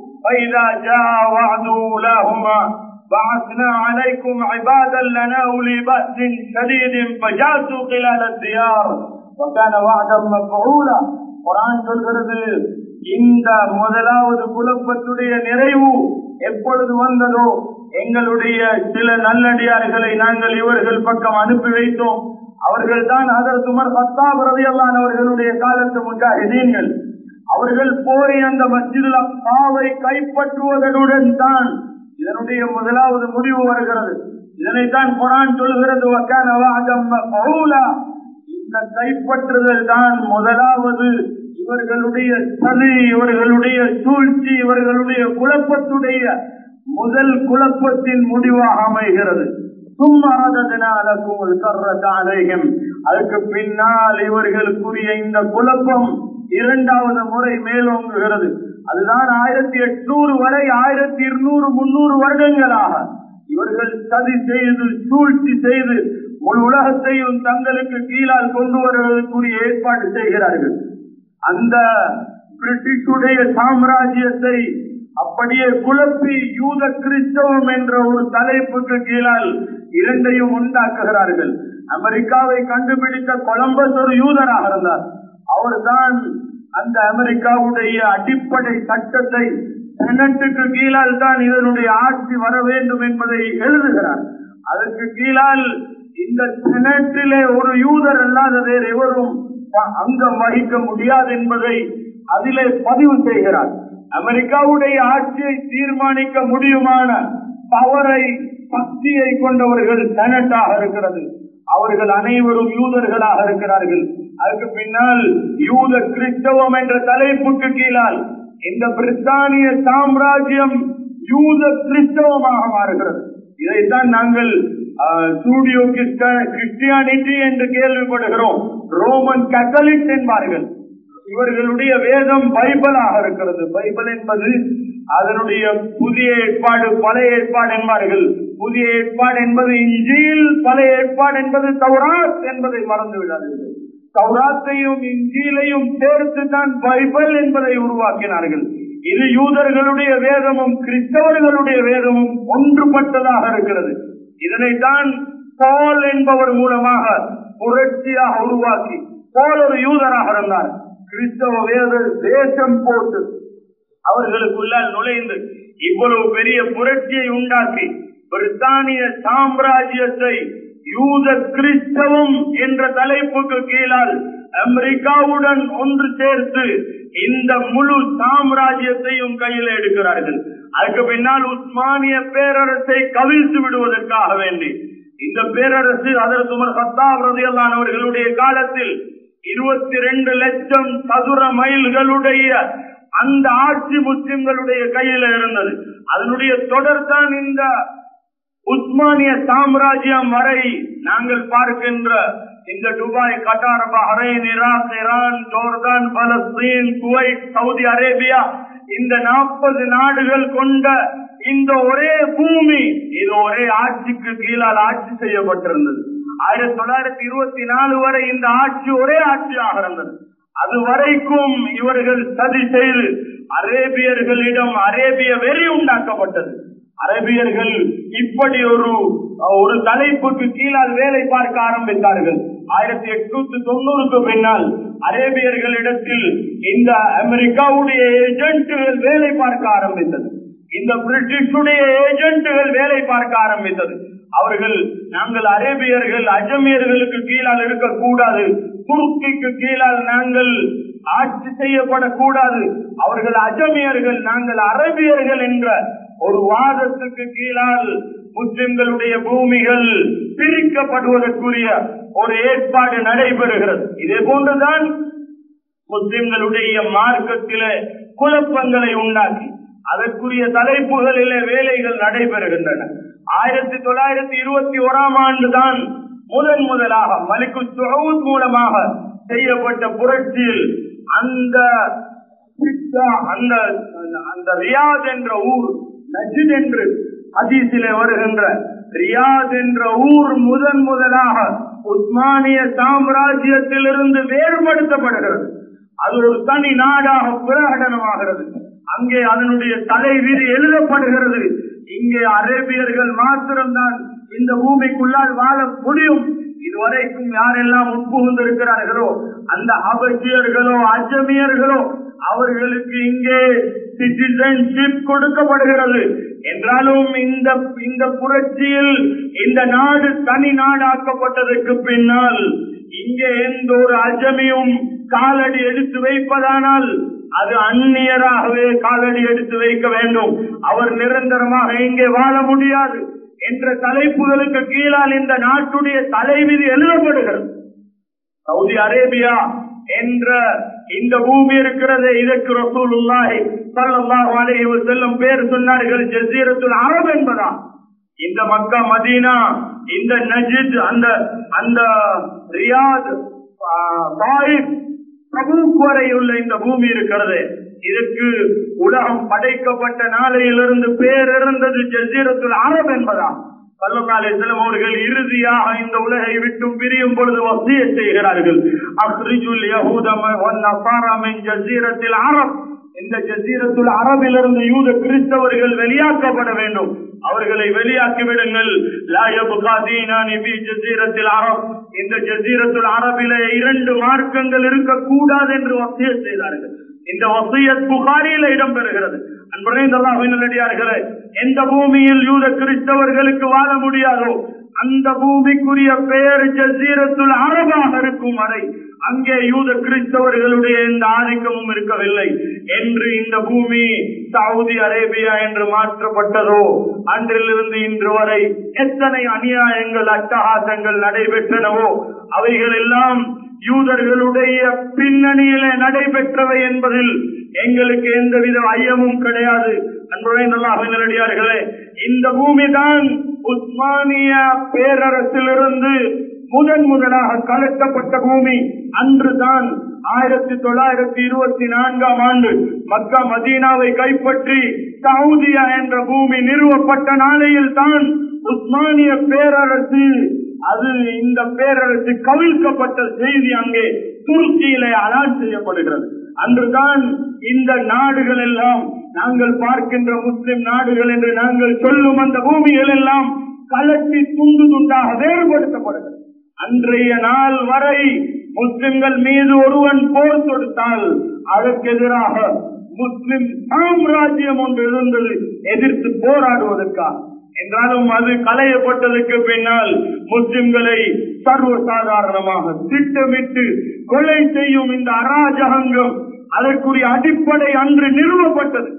بعثنا عليكم عبادا لنا أولي بأس شديد فجاسوا خلال الديار وكان وعدا مفعولا குரான் சொல்கிறது இந்த முதலாவது குழப்பத்துடைய நிறைவு எப்பொழுது வந்ததோ எங்களுடைய சில நல்லடியார்களை நாங்கள் இவர்கள் பக்கம் அனுப்பி வைத்தோம் அவர்கள் தான் அதர் சுமர் பத்தாப் ரவியல்லான் அவர்களுடைய காலத்து முஜாஹிதீன்கள் அவர்கள் போய் அந்த மஸ்ஜிதுல் அப்பாவை கைப்பற்றுவதனுடன் தான் இதனுடைய முதலாவது முடிவு வருகிறது இதனைத்தான் குரான் சொல்கிறது இந்த கைப்பற்றுதல் தான் முதலாவது இவர்களுடைய சதி இவர்களுடைய சூழ்ச்சி இவர்களுடைய குழப்பத்துடைய முதல் குழப்பத்தின் முடிவாக அமைகிறது அதுக்கு பின்னால் இவர்களுக்குரிய இந்த குழப்பம் இரண்டாவது முறை மேலோங்குகிறது அதுதான் ஆயிரத்தி எட்நூறு வரை ஆயிரத்தி இருநூறு முன்னூறு வருடங்களாக இவர்கள் சதி செய்து சூழ்ச்சி செய்து முழு உலகத்தையும் தங்களுக்கு கீழால் கொண்டு வருவதற்குரிய ஏற்பாடு செய்கிறார்கள் அந்த பிரிட்டிஷுடைய சாம்ராஜ்யத்தை அப்படியே குழப்பி யூத கிறிஸ்தவம் என்ற ஒரு தலைப்புக்கு கீழால் இரண்டையும் உண்டாக்குகிறார்கள் அமெரிக்காவை கண்டுபிடித்த கொலம்பஸ் ஒரு யூதராக இருந்தார் அவர்தான் அந்த அமெரிக்காவுடைய அடிப்படை சட்டத்தை செனட்டுக்கு கீழால் தான் இதனுடைய ஆட்சி வர வேண்டும் என்பதை எழுதுகிறார் அதற்கு கீழால் இந்த செனட்டிலே ஒரு யூதர் அல்லாத வேறு எவரும் அங்கம் வகிக்க முடியாது என்பதை அதிலே பதிவு செய்கிறார் அமெரிக்காவுடைய ஆட்சியை தீர்மானிக்க முடியுமான பவரை சக்தியை கொண்டவர்கள் செனட்டாக இருக்கிறது அவர்கள் அனைவரும் யூதர்களாக இருக்கிறார்கள் அதுக்கு பின்னால் யூத கிறிஸ்தவம் என்ற தலைப்புக்கு கீழால் இந்த பிரித்தானிய சாம்ராஜ்யம் யூத கிறிஸ்தவமாக மாறுகிறது இதைத்தான் நாங்கள் ஸ்டூடியோ கிறிஸ்டியானிட்டி என்று கேள்விப்படுகிறோம் ரோமன் கத்தலிக் என்பார்கள் இவர்களுடைய வேதம் பைபிளாக இருக்கிறது பைபிள் என்பது அதனுடைய புதிய ஏற்பாடு பழைய ஏற்பாடு என்பார்கள் புதிய ஏற்பாடு என்பது இஞ்சியில் பழைய ஏற்பாடு என்பது தௌராத் என்பதை மறந்து விடாதீர்கள் தௌராத்தையும் இஞ்சியிலையும் சேர்த்து தான் பைபிள் என்பதை உருவாக்கினார்கள் இது யூதர்களுடைய வேதமும் கிறிஸ்தவர்களுடைய வேதமும் ஒன்றுபட்டதாக இருக்கிறது இதனைத்தான் பால் என்பவர் மூலமாக புரட்சியாக உருவாக்கி பால் ஒரு யூதராக இருந்தார் கிறிஸ்தவ வேத தேசம் போட்டு அவர்களுக்குள்ளால் நுழைந்து இவ்வளவு பெரிய புரட்சியை உண்டாக்கி பிரித்தானிய சாம்ராஜ்யத்தை யூத கிறிஸ்தவம் என்ற தலைப்புக்கு கீழால் அமெரிக்காவுடன் ஒன்று சேர்த்து இந்த முழு சாம்ராஜ்யத்தையும் கையில் எடுக்கிறார்கள் அதுக்கு பின்னால் உஸ்மானிய பேரரசை கவிழ்த்து விடுவதற்காக வேண்டி இந்த பேரரசு அதற்கு சத்தாவிரதியல்லானவர்களுடைய காலத்தில் இருபத்தி ரெண்டு லட்சம் சதுர மைல்களுடைய அந்த ஆட்சி முஸ்லிம்களுடைய கையில இருந்தது அதனுடைய தொடர் தான் இந்த உஸ்மானிய சாம்ராஜ்யம் வரை நாங்கள் பார்க்கின்ற இந்த Dubai Qatar Bahrain Iraq Iran Jordan Palestine Kuwait Saudi Arabia இந்த நாற்பது நாடுகள் கொண்ட இந்த ஒரே பூமி இது ஒரே ஆட்சிக்கு கீழால் ஆட்சி செய்யப்பட்டிருந்தது ஆயிரத்தி தொள்ளாயிரத்தி இருபத்தி நாலு வரை இந்த ஆட்சி ஒரே ஆட்சியாக இருந்தது அது வரைக்கும் இவர்கள் சதி செய்து அரேபியர்களிடம் அரேபிய வெறி உண்டாக்கப்பட்டது அரேபியர்கள் இப்படி ஒரு ஒரு தலைப்புக்கு கீழால் வேலை பார்க்க ஆரம்பித்தார்கள் ஆயிரத்தி எட்நூத்தி தொண்ணூறுக்கு பின்னால் அரேபியர்களிடத்தில் இந்த அமெரிக்காவுடைய ஏஜென்ட்டுகள் வேலை பார்க்க ஆரம்பித்தது இந்த பிரிட்டிஷுடைய ஏஜென்ட்டுகள் வேலை பார்க்க ஆரம்பித்தது அவர்கள் நாங்கள் அரேபியர்கள் அஜமியர்களுக்கு கீழால் இருக்கக்கூடாது துருக்கிக்கு கீழால் நாங்கள் ஆட்சி செய்யப்படக்கூடாது அவர்கள் அஜமியர்கள் நாங்கள் அரபியர்கள் என்ற ஒரு வாதத்துக்கு கீழால் முஸ்லிம்களுடைய பூமிகள் பிரிக்கப்படுவதற்குரிய ஒரு ஏற்பாடு நடைபெறுகிறது இதே போன்றுதான் முஸ்லிம்களுடைய மார்க்கத்தில குழப்பங்களை உண்டாக்கி அதற்குரிய தலைப்புகளிலே வேலைகள் நடைபெறுகின்றன ஆயிரத்தி தொள்ளாயிரத்தி இருபத்தி ஓராம் ஆண்டு தான் முதன் முதலாக மலிக்கு சவுத் மூலமாக செய்யப்பட்ட புரட்சியில் அந்த அந்த அந்த ரியாத் என்ற ஊர் நஜித் என்று ஹதீஸிலே வருகின்ற ரியாத் என்ற ஊர் முதன் முதலாக உஸ்மானிய சாம்ராஜ்யத்திலிருந்து வேறுபடுத்தப்படுகிறது அது ஒரு தனி நாடாக பிரகடனமாகிறது அங்கே அதனுடைய தலைவிதி எழுதப்படுகிறது இங்கே அரேபியர்கள் மாத்திரம்தான் இந்த பூமிக்குள்ளால் வாழ முடியும் இதுவரைக்கும் யாரெல்லாம் உட்புகுந்திருக்கிறார்களோ அந்த அபசியர்களோ அஜமியர்களோ அவர்களுக்கு இங்கே சிட்டிசன்ஷிப் கொடுக்கப்படுகிறது என்றாலும் இந்த இந்த புரட்சியில் இந்த நாடு தனி நாடாக்கப்பட்டதற்கு பின்னால் இங்கே எந்த ஒரு அஜமியும் காலடி எடுத்து வைப்பதானால் அது அந்நியராகவே காலடி எடுத்து வைக்க வேண்டும் அவர் நிரந்தரமாக இங்கே வாழ முடியாது என்ற தலைப்புகளுக்கு கீழால் இந்த நாட்டுடைய தலைவிதி எழுதப்படுகிறது சவுதி அரேபியா என்ற இந்த பூமி இருக்கிறது இதற்கு ரசூலுல்லாஹி ஸல்லல்லாஹு அலைஹி வஸல்லம் பேர் சொன்னார்கள் ஜஸீரத்துல் அரப் என்பதா இந்த மக்கா மதீனா இந்த நஜித் அந்த அந்த ரியாத் தாயிப் தபூக் வரை உள்ள இந்த பூமி இருக்கிறது இதற்கு உலகம் படைக்கப்பட்ட நாளையிலிருந்து பேர் இருந்தது ஜசீரத்துல் அரப் என்பதா பல்லமாலேசலம் அவர்கள் இறுதியாக இந்த உலகை விட்டு பிரியும் பொழுது வசிய செய்கிறார்கள் அப்ரிஜுல் யஹூதம் ஜசீரத்தில் அரப் இந்த ஜசீரத்துல் அரபிலிருந்து யூத கிறிஸ்தவர்கள் வெளியாக்கப்பட வேண்டும் அவர்களை வெளியாக்கி விடுங்கள் அரப் இந்த ஜசீரத்தில் அரபிலே இரண்டு மார்க்கங்கள் இருக்கக்கூடாது என்று வசிய செய்தார்கள் இந்த வசியத் புகாரியில இடம்பெறுகிறது அன்புடையர்களே எந்த பூமியில் யூத கிறிஸ்தவர்களுக்கு வாழ முடியாதோ அந்த பூமிக்குரிய பெயர் ஜசீரத்துல் அரபாக இருக்கும் வரை அங்கே யூத கிறிஸ்தவர்களுடைய எந்த ஆதிக்கமும் இருக்கவில்லை என்று இந்த பூமி சவுதி அரேபியா என்று மாற்றப்பட்டதோ அன்றிலிருந்து இன்று வரை எத்தனை அநியாயங்கள் அட்டகாசங்கள் நடைபெற்றனவோ அவைகள் எல்லாம் யூதர்களுடைய பின்னணியிலே நடைபெற்றவை என்பதில் எங்களுக்கு எந்தவித ஐயமும் கிடையாது அன்புடையார்களே இந்த பூமிதான் உஸ்மானிய பேரரசிலிருந்து முதன் முதலாக கலட்டப்பட்ட பூமி அன்றுதான் ஆயிரத்தி தொள்ளாயிரத்தி இருபத்தி நான்காம் ஆண்டு மக்கா மதீனாவை கைப்பற்றி சவுதியா என்ற பூமி நிறுவப்பட்ட நாளையில் தான் உஸ்மானிய பேரரசு அது இந்த பேரரசு கவிழ்க்கப்பட்ட செய்தி அங்கே துருக்கியிலே அலாட் செய்யப்படுகிறது அன்றுதான் இந்த நாடுகள் எல்லாம் நாங்கள் பார்க்கின்ற முஸ்லிம் நாடுகள் என்று நாங்கள் சொல்லும் அந்த பூமிகள் எல்லாம் கலட்டி துண்டு துண்டாக வேறுபடுத்தப்படுகிறது அன்றைய நாள் வரை முஸ்லிம்கள் மீது ஒருவன் போர் தொடுத்தால் அதற்கு எதிராக முஸ்லிம் சாம்ராஜ்யம் ஒன்று இருந்தது எதிர்த்து போராடுவதற்காக என்றாலும் அது களையப்பட்டதற்கு பின்னால் முஸ்லிம்களை சர்வசாதாரணமாக திட்டமிட்டு கொலை செய்யும் இந்த அராஜகங்கம் அதற்குரிய அடிப்படை அன்று நிறுவப்பட்டது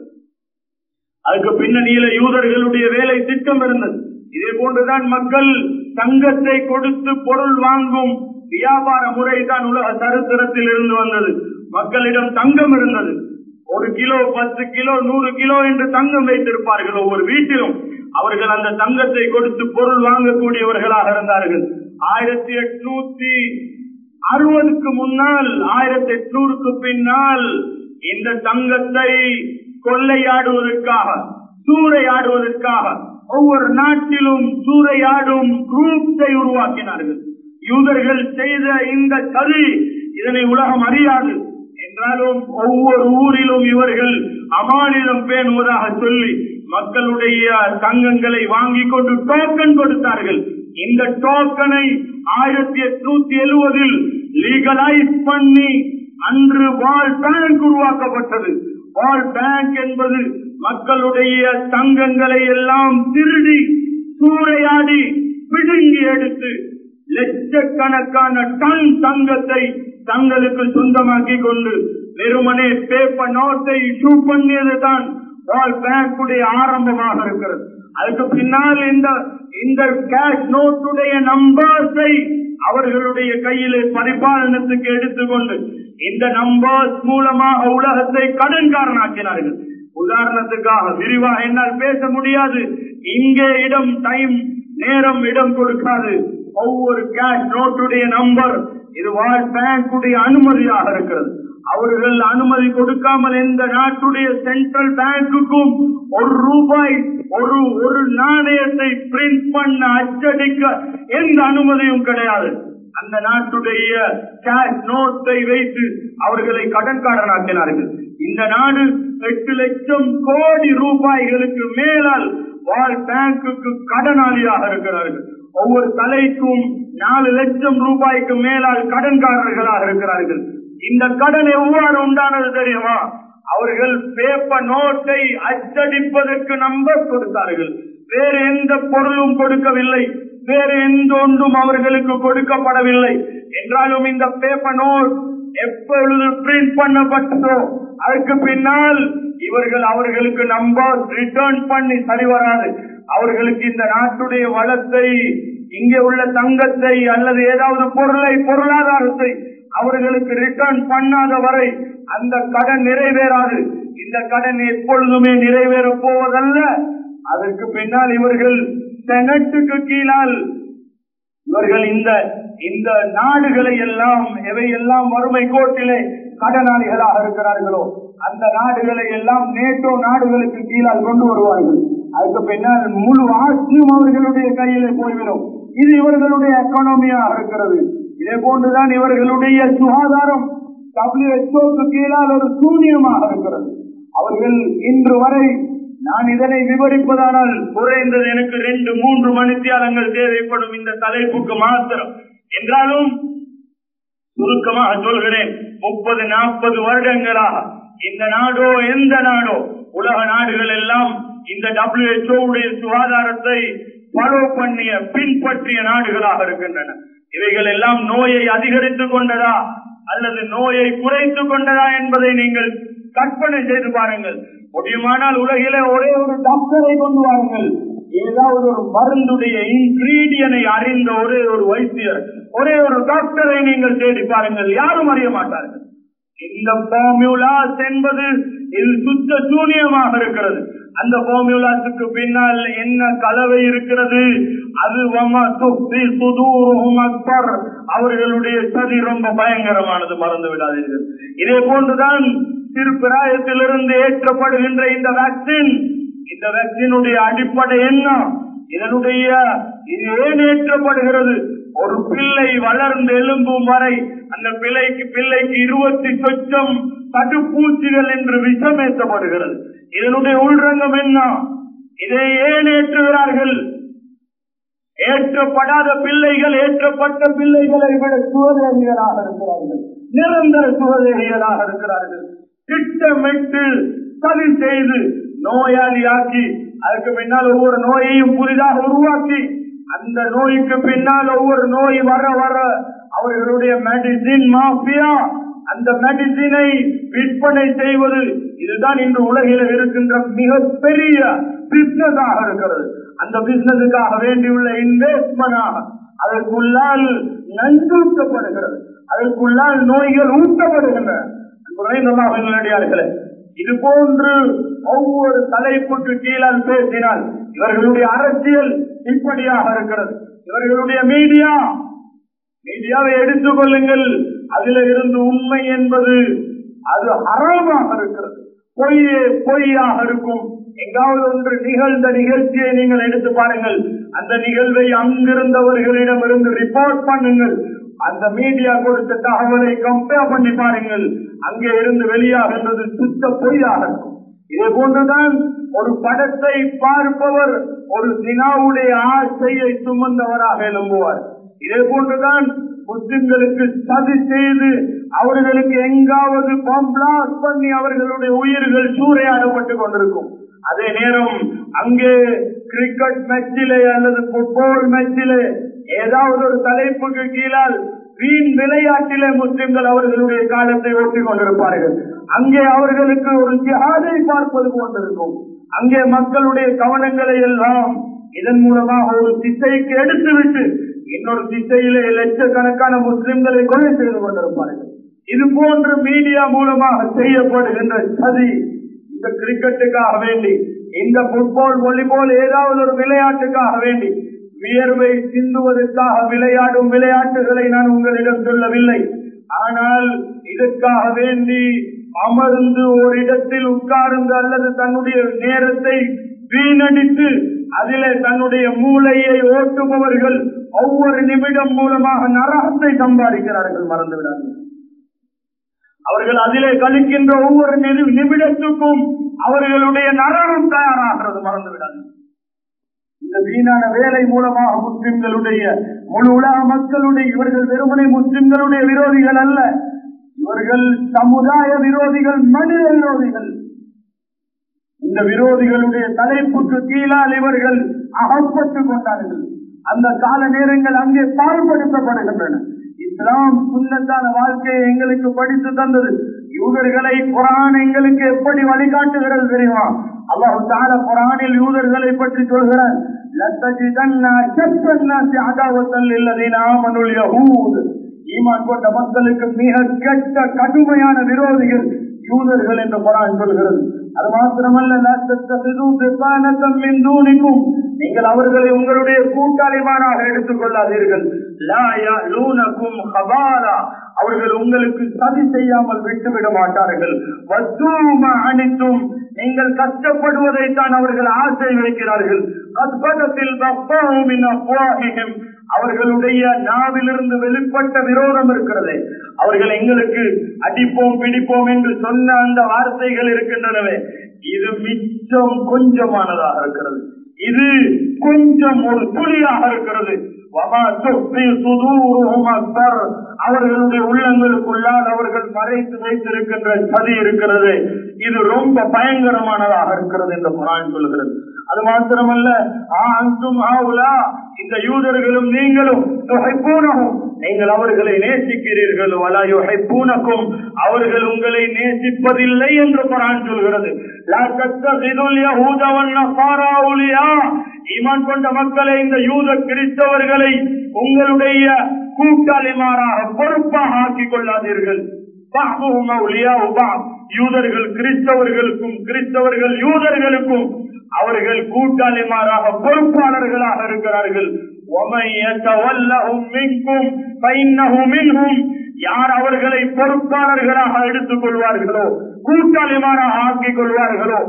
அதுக்கு பின்னணியில யூதர்களுடைய வேலை திட்டம் இருந்தது இதே போன்றுதான் மக்கள் தங்கத்தை கொடுத்து பொருள் வாங்கும் வியாபார முறைதான் உலக சரித்திரத்தில் இருந்து வந்தது மக்களிடம் தங்கம் இருந்தது ஒரு கிலோ பத்து கிலோ நூறு கிலோ என்று தங்கம் வைத்திருப்பார்கள் ஒவ்வொரு வீட்டிலும் அவர்கள் அந்த தங்கத்தை கொடுத்து பொருள் வாங்கக்கூடியவர்களாக இருந்தார்கள் ஆயிரத்தி எட்நூத்தி அறுபதுக்கு முன்னால் ஆயிரத்தி எட்நூறுக்கு பின்னால் இந்த தங்கத்தை கொள்ளையாடுவதற்காக சூறையாடுவதற்காக ஒவ்வொரு நாட்டிலும் சூறையாடும் குரூப்ஸை உருவாக்கினார்கள் யூதர்கள் செய்த இந்த சதி இதனை உலகம் அறியாது என்றாலும் ஒவ்வொரு ஊரிலும் இவர்கள் அமானிதம் பேணுவதாக சொல்லி மக்களுடைய தங்கங்களை வாங்கி கொண்டு டோக்கன் கொடுத்தார்கள் இந்த டோக்கனை ஆயிரத்தி எட்நூத்தி எழுவதில் லீகலைஸ் பண்ணி அன்று வால் பேங்க் உருவாக்கப்பட்டது வால் பேங்க் என்பது மக்களுடைய தங்கங்களை எல்லாம் திருடி சூறையாடி பிடுங்கி எடுத்து லட்சக்கணக்கான டன் தங்கத்தை தங்களுக்கு சொந்தமாக்கி கொண்டு வெறுமனே பேப்பர் நோட்டை இஷ்யூ பண்ணியது தான் வால் பேங்குடைய ஆரம்பமாக இருக்கிறது அதுக்கு பின்னால் இந்த இந்த கேஷ் நோட்டுடைய நம்பர்ஸை அவர்களுடைய கையிலே பரிபாலனத்துக்கு எடுத்துக்கொண்டு இந்த நம்பர்ஸ் மூலமாக உலகத்தை கடன்காரனாக்கினார்கள் உதாரணத்துக்காக விரிவாக என்னால் பேச முடியாது இங்கே இடம் டைம் நேரம் இடம் கொடுக்காது ஒவ்வொரு கேஷ் நோட்டுடைய நம்பர் இது வால் பேங்குடைய அனுமதியாக இருக்கிறது அவர்கள் அனுமதி கொடுக்காமல் எந்த நாட்டுடைய சென்ட்ரல் பேங்குக்கும் ஒரு ரூபாய் ஒரு ஒரு நாணயத்தை பிரிண்ட் பண்ண அச்சடிக்க எந்த அனுமதியும் கிடையாது அந்த நாட்டுடைய கேஷ் நோட்டை வைத்து அவர்களை கடன்காரனாக்கினார்கள் இந்த நாடு எட்டு லட்சம் கோடி ரூபாய்களுக்கு மேலால் வால் பேங்குக்கு கடனாளியாக இருக்கிறார்கள் ஒவ்வொரு தலைக்கும் நாலு லட்சம் ரூபாய்க்கு மேலால் கடன்காரர்களாக இருக்கிறார்கள் இந்த கடன் எவ்வாறு உண்டானது தெரியுமா அவர்கள் பேப்பர் நோட்டை அச்சடிப்பதற்கு நம்பர் கொடுத்தார்கள் வேறு எந்த பொருளும் கொடுக்கவில்லை வேறு எந்த ஒன்றும் அவர்களுக்கு கொடுக்கப்படவில்லை என்றாலும் இந்த பேப்பர் நோட் எப்பொழுது பிரிண்ட் பண்ணப்பட்டதோ அதுக்கு பின்னால் இவர்கள் அவர்களுக்கு நம்பர் ரிட்டர்ன் பண்ணி சரி வராது அவர்களுக்கு இந்த நாட்டுடைய வளத்தை இங்கே உள்ள தங்கத்தை அல்லது ஏதாவது பொருளை பொருளாதாரத்தை அவர்களுக்கு ரிட்டர்ன் பண்ணாத வரை அந்த கடன் நிறைவேறாது இந்த கடன் எப்பொழுதுமே நிறைவேற போவதல்ல அதற்கு பின்னால் இவர்கள் செனட்டுக்கு கீழால் இவர்கள் இந்த இந்த நாடுகளை எல்லாம் எவையெல்லாம் வறுமை கோட்டிலே கடனாளிகளாக இருக்கிறார்களோ அந்த நாடுகளை எல்லாம் நேட்டோ நாடுகளுக்கு கீழால் கொண்டு வருவார்கள் அதுக்கு பின்னால் முழு ஆட்சியும் அவர்களுடைய கையிலே போய்விடும் இது இவர்களுடைய எக்கானமியாக இருக்கிறது இதே போன்றுதான் இவர்களுடைய சுகாதாரம் டபிள்யூஹெச்ஓக்கு கீழால் ஒரு சூன்யமாக இருக்கிறது அவர்கள் இன்று வரை நான் இதனை விவரிப்பதானால் குறைந்தது எனக்கு ரெண்டு மூன்று மணித்தியாலங்கள் தேவைப்படும் இந்த தலைப்புக்கு மாத்திரம் என்றாலும் சுருக்கமாக சொல்கிறேன் முப்பது நாற்பது வருடங்களாக இந்த நாடோ எந்த நாடோ உலக நாடுகள் எல்லாம் இந்த டபிள்யூஹெச்ஓ உடைய சுகாதாரத்தை ஃபாலோ பண்ணிய பின்பற்றிய நாடுகளாக இருக்கின்றன இவைகள் எல்லாம் நோயை அதிகரித்துக் கொண்டதா அல்லது நோயை குறைத்துக் கொண்டதா என்பதை நீங்கள் கற்பனை செய்து பாருங்கள் முடியுமானால் உலகிலே ஒரே ஒரு டாக்டரை கொண்டு வாருங்கள் ஏதாவது ஒரு மருந்துடைய இன்கிரீடியனை அறிந்த ஒரே ஒரு வைத்தியர் ஒரே ஒரு டாக்டரை நீங்கள் தேடி பாருங்கள் யாரும் அறிய மாட்டார்கள் இந்த ஃபார்முலாஸ் என்பது இது சுத்த சூனியமாக இருக்கிறது அந்த ஃபார்முலாஸுக்கு பின்னால் என்ன கலவை இருக்கிறது அது அக்பர் அவர்களுடைய சதி ரொம்ப பயங்கரமானது மறந்து விடாதீர்கள் இதே போன்றுதான் சிறு பிராயத்திலிருந்து ஏற்றப்படுகின்ற இந்த வேக்சின் இந்த வேக்சினுடைய அடிப்படை என்ன இதனுடைய இது ஏன் ஏற்றப்படுகிறது ஒரு பிள்ளை வளர்ந்து எழும்பும் வரை அந்த பிள்ளைக்கு பிள்ளைக்கு இருபத்தி சொச்சம் தடுப்பூசிகள் என்று விஷமேற்றப்படுகிறது இதனுடைய உள்ரங்கம் என்ன இதை ஏன் ஏற்றுகிறார்கள் ஏற்றப்படாத பிள்ளைகள் ஏற்றப்பட்ட பிள்ளைகளை விட சுவதேகிகளாக இருக்கிறார்கள் நிரந்தர சுவதேகிகளாக இருக்கிறார்கள் திட்டமிட்டு சதி செய்து நோயாளியாக்கி அதுக்கு பின்னால் ஒவ்வொரு நோயையும் புதிதாக உருவாக்கி அந்த நோய்க்கு பின்னால் ஒவ்வொரு நோய் வர வர அவர்களுடைய மெடிசின் மாஃபியா அந்த மெடிசினை விற்பனை செய்வது இதுதான் இன்று உலகில் இருக்கின்ற மிகப்பெரிய பிசினஸாக இருக்கிறது அந்த பிசினஸுக்காக வேண்டியுள்ள இன்வெஸ்ட்மெண்டாக அதற்குள்ளால் நஞ்சூட்டப்படுகிறது அதற்குள்ளால் நோய்கள் ஊட்டப்படுகின்றன நல்லடியார்களே இது போன்று ஒவ்வொரு தலைப்புக்கு கீழால் பேசினால் இவர்களுடைய அரசியல் இப்படியாக இருக்கிறது இவர்களுடைய மீடியா மீடியாவை எடுத்துக் கொள்ளுங்கள் அதில் இருந்து உண்மை என்பது அது அறமாக இருக்கிறது பொய்யே பொய்யாக இருக்கும் எங்காவது ஒன்று நிகழ்ந்த நிகழ்ச்சியை நீங்கள் எடுத்து பாருங்கள் அந்த நிகழ்வை அங்கிருந்தவர்களிடம் இருந்து ரிப்போர்ட் பண்ணுங்கள் அந்த மீடியா கொடுத்த தகவலை கம்பேர் பண்ணி பாருங்கள் அங்கே இருந்து வெளியாகின்றது சுத்த பொய்யாக இருக்கும் இதே போன்றுதான் ஒரு படத்தை பார்ப்பவர் ஒரு தினாவுடைய ஆசையை சுமந்தவராக எழும்புவார் இதே போன்றுதான் முஸ்லிம்களுக்கு சதி செய்து அவர்களுக்கு எங்காவது பாம்பிளாஸ் பண்ணி அவர்களுடைய உயிர்கள் சூறையாடப்பட்டுக் கொண்டிருக்கும் அதே நேரம் அங்கே கிரிக்கெட் மேட்சிலே அல்லது புட்பால் மேட்சிலே ஏதாவது ஒரு தலைப்புக்கு கீழால் வீண் விளையாட்டிலே முஸ்லிம்கள் அவர்களுடைய காலத்தை ஓட்டிக் கொண்டிருப்பார்கள் அங்கே அவர்களுக்கு ஒரு ஜிஹாதை பார்ப்பது போன்றிருக்கும் அங்கே மக்களுடைய கவனங்களை எல்லாம் இதன் மூலமாக ஒரு திசைக்கு எடுத்துவிட்டு இன்னொரு திசையிலே லட்சக்கணக்கான முஸ்லிம்களை கொலை செய்து கொண்டிருப்பார்கள் இது போன்ற மீடியா மூலமாக செய்யப்படுகின்ற சதி இந்த கிரிக்கெட்டுக்காக வேண்டி இந்த புட்பால் வாலிபால் ஏதாவது ஒரு விளையாட்டுக்காக வேண்டி வியர்வை சிந்துவதற்காக விளையாடும் விளையாட்டுகளை நான் உங்களிடம் சொல்லவில்லை ஆனால் இதற்காக வேண்டி அமர்ந்து ஒரு இடத்தில் உட்கார்ந்து அல்லது தன்னுடைய நேரத்தை வீணடித்து அதிலே தன்னுடைய மூளையை ஓட்டுபவர்கள் ஒவ்வொரு நிமிடம் மூலமாக நரகத்தை சம்பாதிக்கிறார்கள் மறந்துவிடார்கள் அவர்கள் அதிலே கழிக்கின்ற ஒவ்வொரு நிமிடத்துக்கும் அவர்களுடைய நரகம் தயாராகிறது மறந்துவிடார்கள் இந்த வீணான வேலை மூலமாக முஸ்லிம்களுடைய முழு உலக மக்களுடைய இவர்கள் வெறுமனை முஸ்லிம்களுடைய விரோதிகள் அல்ல இவர்கள் சமுதாய விரோதிகள் மனித விரோதிகள் இந்த விரோதிகளுடைய தலைப்புக்கு கீழால் இவர்கள் அகப்பட்டுக் கொண்டார்கள் அந்த கால நேரங்கள் அங்கே பால்படுத்தப்படுகின்றன இஸ்லாம் சுண்ணத்தான வாழ்க்கையை எங்களுக்கு படித்து தந்தது யூதர்களை குரான் எங்களுக்கு எப்படி வழிகாட்டுகிறது தெரியுமா அல்லாஹு தால குரானில் யூதர்களை பற்றி சொல்கிறார் ஈமான் கொண்ட மக்களுக்கு மிக கெட்ட கடுமையான விரோதிகள் யூதர்கள் என்று குரான் சொல்கிறது அது மாத்திரமல்ல தூணிக்கும் நீங்கள் அவர்களை உங்களுடைய கூட்டாளிமாராக எடுத்துக் கொள்ளாதீர்கள் அவர்கள் உங்களுக்கு சதி செய்யாமல் விட்டுவிட மாட்டார்கள் வசூம அனைத்தும் நீங்கள் கஷ்டப்படுவதைத்தான் அவர்கள் ஆசை வைக்கிறார்கள் கற்பகத்தில் அவர்களுடைய நாவிலிருந்து வெளிப்பட்ட விரோதம் இருக்கிறது அவர்கள் எங்களுக்கு அடிப்போம் பிடிப்போம் என்று சொன்ன அந்த வார்த்தைகள் இருக்கின்றனவே இது மிச்சம் கொஞ்சமானதாக இருக்கிறது இது கொஞ்சம் ஒரு துளியாக இருக்கிறது அவர்களுடைய உள்ளங்களுக்குள்ளால் அவர்கள் மறைத்து வைத்திருக்கின்ற சதி இருக்கிறது இது ரொம்ப பயங்கரமானதாக இருக்கிறது என்று குரான் சொல்கிறது அது மாத்திரமல்ல அந்தும் ஆவுலா இந்த யூதர்களும் நீங்களும் யுஹைப்பூனஹும் நீங்கள் அவர்களை நேசிக்கிறீர்கள் வலா யுஹைப்பூனக்கும் அவர்கள் உங்களை நேசிப்பதில்லை என்று குரான் சொல்கிறது லா தத்தகிதுல் யஹூத வன் நஸாரா அவுலியா ஈமான் கொண்ட மக்களை இந்த யூத கிறிஸ்தவர்களை உங்களுடைய கூட்டாளிமாராக பொறுப்பாக ஆக்கிக் கொள்ளாதீர்கள் யூதர்கள் கிறிஸ்தவர்களுக்கும் கிறிஸ்தவர்கள் யூதர்களுக்கும் அவர்கள் கூட்டாளிமாராக பொறுப்பாளர்களாக இருக்கிறார்கள் யார் அவர்களை பொறுப்பாளர்களாக எடுத்துக் கொள்வார்களோ கூட்டாளிமாராக ஆக்கிக் கொள்வார்களோ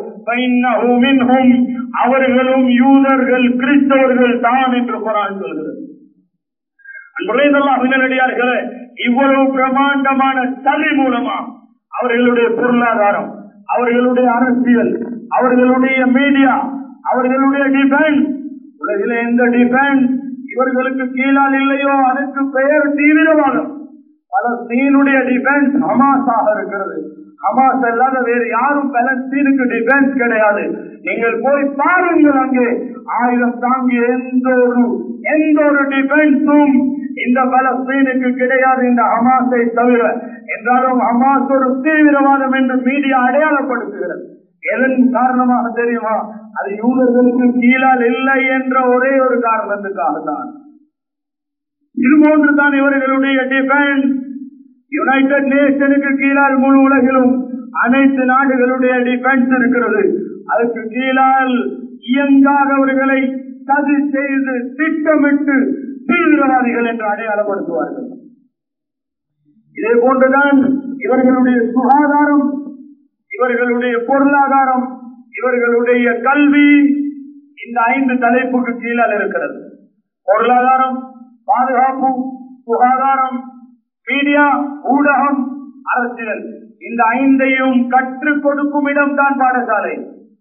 அவர்களும் யூதர்கள் கிறிஸ்தவர்கள் தான் என்று குரான் சொல்கிறது அன்புடையதெல்லாம் இவ்வளவு பிரமாண்டமான சதி மூலமா அவர்களுடைய பொருளாதாரம் அவர்களுடைய அரசியல் அவர்களுடைய மீடியா அவர்களுடைய டிஃபென்ஸ் உலகில எந்த டிஃபென்ஸ் இவர்களுக்கு கீழால் இல்லையோ அதுக்கு பெயர் தீவிரவாதம் பலஸ்தீனுடைய டிஃபென்ஸ் ஹமாஸாக இருக்கிறது ஹமாஸ் அல்லாத வேறு யாரும் பலஸ்தீனுக்கு டிஃபென்ஸ் கிடையாது நீங்கள் போய் பாருங்கள் அங்கே ஆயுதம் தாங்கிய எந்த ஒரு எந்த ஒரு டிஃபென்ஸும் இந்த பலஸ்தீனுக்கு கிடையாது இந்த ஹமாஸை தவிர என்றாலும் ஹமாஸ் ஒரு தீவிரவாதம் என்று மீடியா அடையாளப்படுத்துகிறது எதன் காரணமாக தெரியுமா அது யூதர்களுக்கு கீழால் இல்லை என்ற ஒரே ஒரு காரணத்துக்காக தான் இது போன்றுதான் இவர்களுடைய டிஃபென்ஸ் யுனைடெட் நேஷனுக்கு கீழால் முழு உலகிலும் அனைத்து நாடுகளுடைய டிஃபென்ஸ் இருக்கிறது அதுக்கு கீழால் இயங்காதவர்களை சதி செய்து திட்டமிட்டு தீவிரவாதிகள் என்று அடையாளப்படுத்துவார்கள் இதே போன்றுதான் இவர்களுடைய சுகாதாரம் இவர்களுடைய பொருளாதாரம் இவர்களுடைய கல்வி இந்த ஐந்து தலைப்புக்கு கீழால் இருக்கிறது பொருளாதாரம் பாதுகாப்பு சுகாதாரம் மீடியா ஊடகம் அரசியல் இந்த ஐந்தையும் கற்றுக் கொடுக்கும் இடம்தான் பாடசாலை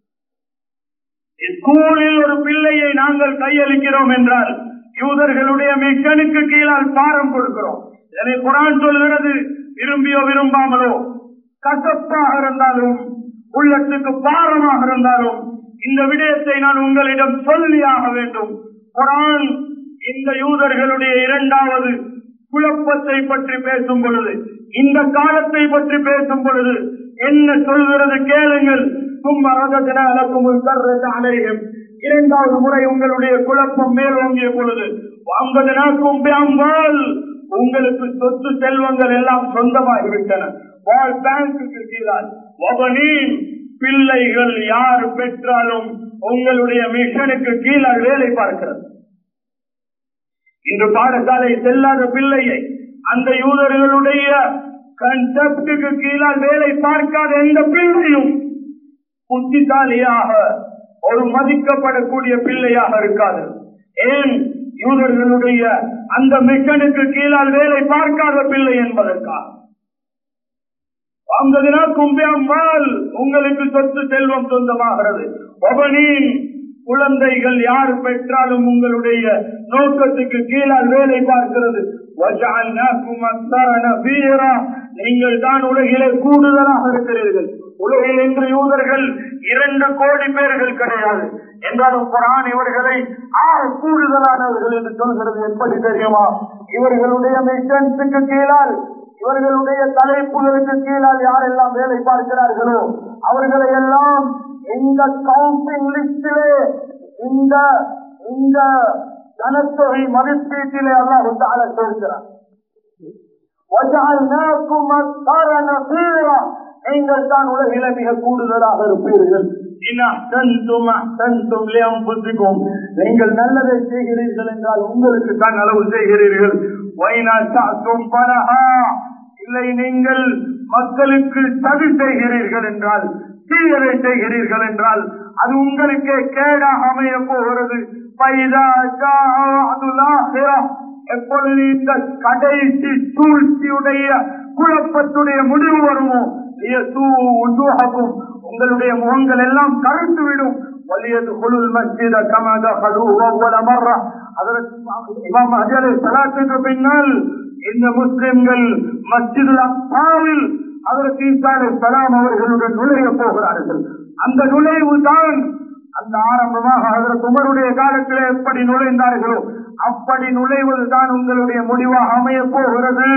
ஸ்கூலில் ஒரு பிள்ளையை நாங்கள் கையளிக்கிறோம் என்றால் யூதர்களுடைய மிஷனுக்கு கீழால் பாரம் கொடுக்கிறோம் இதனை குரான் சொல்கிறது விரும்பியோ விரும்பாமலோ கசப்பாக இருந்தாலும் உள்ளத்துக்கு பாரமாக இருந்தாலும் இந்த விடயத்தை நான் உங்களிடம் சொல்லியாக வேண்டும் குரான் இந்த யூதர்களுடைய இரண்டாவது குழப்பத்தை பற்றி பேசும் பொழுது இந்த காலத்தை பற்றி பேசும் பொழுது என்ன சொல்கிறது கேளுங்கள் அலையும் இரண்டாவது முறை உங்களுடைய குழப்பம் மேலோங்கிய பொழுது வாங்கதனாக்கும் உங்களுக்கு சொத்து செல்வங்கள் எல்லாம் சொந்தமாகிவிட்டன வால் பேங்குக்கு கீழால் பிள்ளைகள் யார் பெற்றாலும் உங்களுடைய மிஷனுக்கு கீழால் வேலை பார்க்கிறது இன்று பாடசாலை செல்லாத பிள்ளையை அந்த யூதர்களுடைய கன்செப்டுக்கு கீழால் வேலை பார்க்காத எந்த பிள்ளையும் புத்திசாலியாக ஒரு மதிக்கப்படக்கூடிய பிள்ளையாக இருக்காது ஏன் யூதர்களுடைய அந்த மிஷனுக்கு கீழால் வேலை பார்க்காத பிள்ளை என்பதற்காக வாங்கதினா கும்பியம்மாள் உங்களுக்கு சொத்து செல்வம் சொந்தமாகிறது ஒபனின் குழந்தைகள் யார் பெற்றாலும் உங்களுடைய நோக்கத்துக்கு கீழால் வேலை பார்க்கிறது நீங்கள் தான் உலகிலே கூடுதலாக இருக்கிறீர்கள் உலகில் இன்று யூதர்கள் இரண்டு கோடி பேர்கள் கிடையாது என்றாலும் குரான் இவர்களை ஆறு கூடுதலானவர்கள் என்று சொல்கிறது எப்படி தெரியுமா இவர்களுடைய மிஷன்ஸுக்கு கீழால் இவர்களுடைய தலைப்புகளுக்கு கீழால் யாரெல்லாம் வேலை பார்க்கிறார்களோ அவர்களை எல்லாம் இந்த கவுண்டிங் லிஸ்டிலே இந்த இந்த ஜனத்தொகை மதிப்பீட்டிலே அல்லாஹ் தாழ சேர்க்கிறார் நீங்கள் தான் உலகில மிக கூடுதலாக இருப்பீர்கள் நீங்கள் நல்லதை செய்கிறீர்கள் என்றால் உங்களுக்கு தான் அளவு செய்கிறீர்கள் இல்லை நீங்கள் மக்களுக்கு சதி செய்கிறீர்கள் என்றால் தீயதை செய்கிறீர்கள் என்றால் அது உங்களுக்கே கேடாக அமைய போகிறது எப்பொழுது இந்த கடைசி சூழ்ச்சியுடைய குழப்பத்துடைய முடிவு வருமோ உஜூஹகும் உங்களுடைய முகங்கள் எல்லாம் கருத்து விடும் வலியது குழுல் மஸ்ஜித கமத கலு ஒவ்வொரு மர்ற இமாம் அஜரை சலாத்துக்கு பின்னால் இந்த முஸ்லிம்கள் மஸ்ஜிதுல் அப்பாவில் அதற்கு ஈசாலை சலாம் அவர்களுடன் நுழைய போகிறார்கள் அந்த நுழைவு தான் அந்த ஆரம்பமாக அதற்கு உமருடைய காலத்தில் எப்படி நுழைந்தார்களோ அப்படி நுழைவதுதான் உங்களுடைய முடிவாக அமைய போகிறது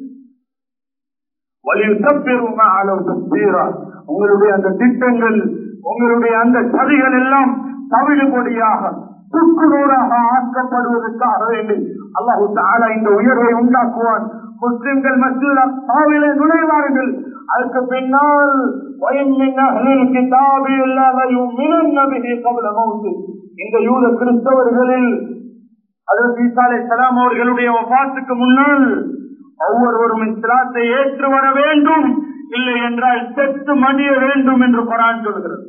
உங்களுடைய அந்த திட்டங்கள் உங்களுடைய அந்த சதிகள் எல்லாம் தவிடுபொடியாக சுக்குநூறாக ஆக்கப்படுவதற்காக வேண்டி அல்லாஹு தாலா இந்த உயர்வை உண்டாக்குவான் முஸ்லிம்கள் மசூலாவிலே நுழைவார்கள் அதுக்கு பின்னால் இந்த யூத கிறிஸ்தவர்களில் அதற்கு ஈசாலை சலாம் அவர்களுடைய வபாத்துக்கு முன்னால் ஒவ்வொருவரும் இஸ்லாத்தை ஏற்று வர வேண்டும் இல்லை என்றால் செத்து மடிய வேண்டும் என்று குரான் சொல்கிறது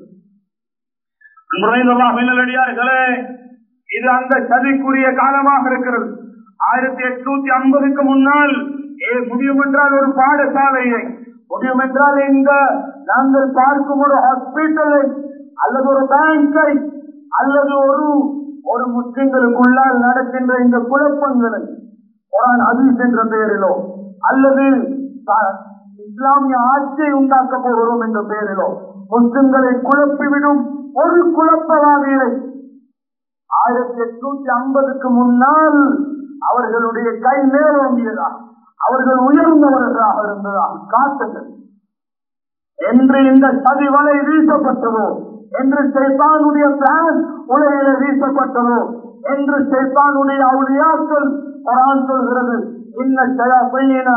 மின்னலடியார்களே இது அந்த சதிக்குரிய காலமாக இருக்கிறது ஆயிரத்தி எட்நூத்தி ஐம்பதுக்கு முன்னால் முடியும் என்றால் ஒரு பாடசாலையை முடியும் என்றால் இந்த நாங்கள் பார்க்கும் ஒரு ஹாஸ்பிட்டலை அல்லது ஒரு பேங்கை அல்லது ஒரு ஒரு முஸ்லிம்களுக்குள்ளால் நடக்கின்ற இந்த குழப்பங்களை குரான் அதீஸ் என்ற பெயரிலோ அல்லது இஸ்லாமிய ஆட்சியை உண்டாக்க போகிறோம் என்ற பெயரிலோ முஸ்லிம்களை குழப்பிவிடும் ஒரு குழப்பவாதிகளை ஆயிரத்தி எட்நூத்தி ஐம்பதுக்கு முன்னால் அவர்களுடைய கை மேலோங்கியதா அவர்கள் உயர்ந்தவர்களாக இருந்ததா காட்டுங்கள் என்று இந்த சதி வலை வீசப்பட்டதோ என்று சைத்தானுடைய பிளான் உலகில வீசப்பட்டதோ என்று சைத்தானுடைய அவுளியாக்கள் குரான் சொல்கிறது இன்ன செய்யின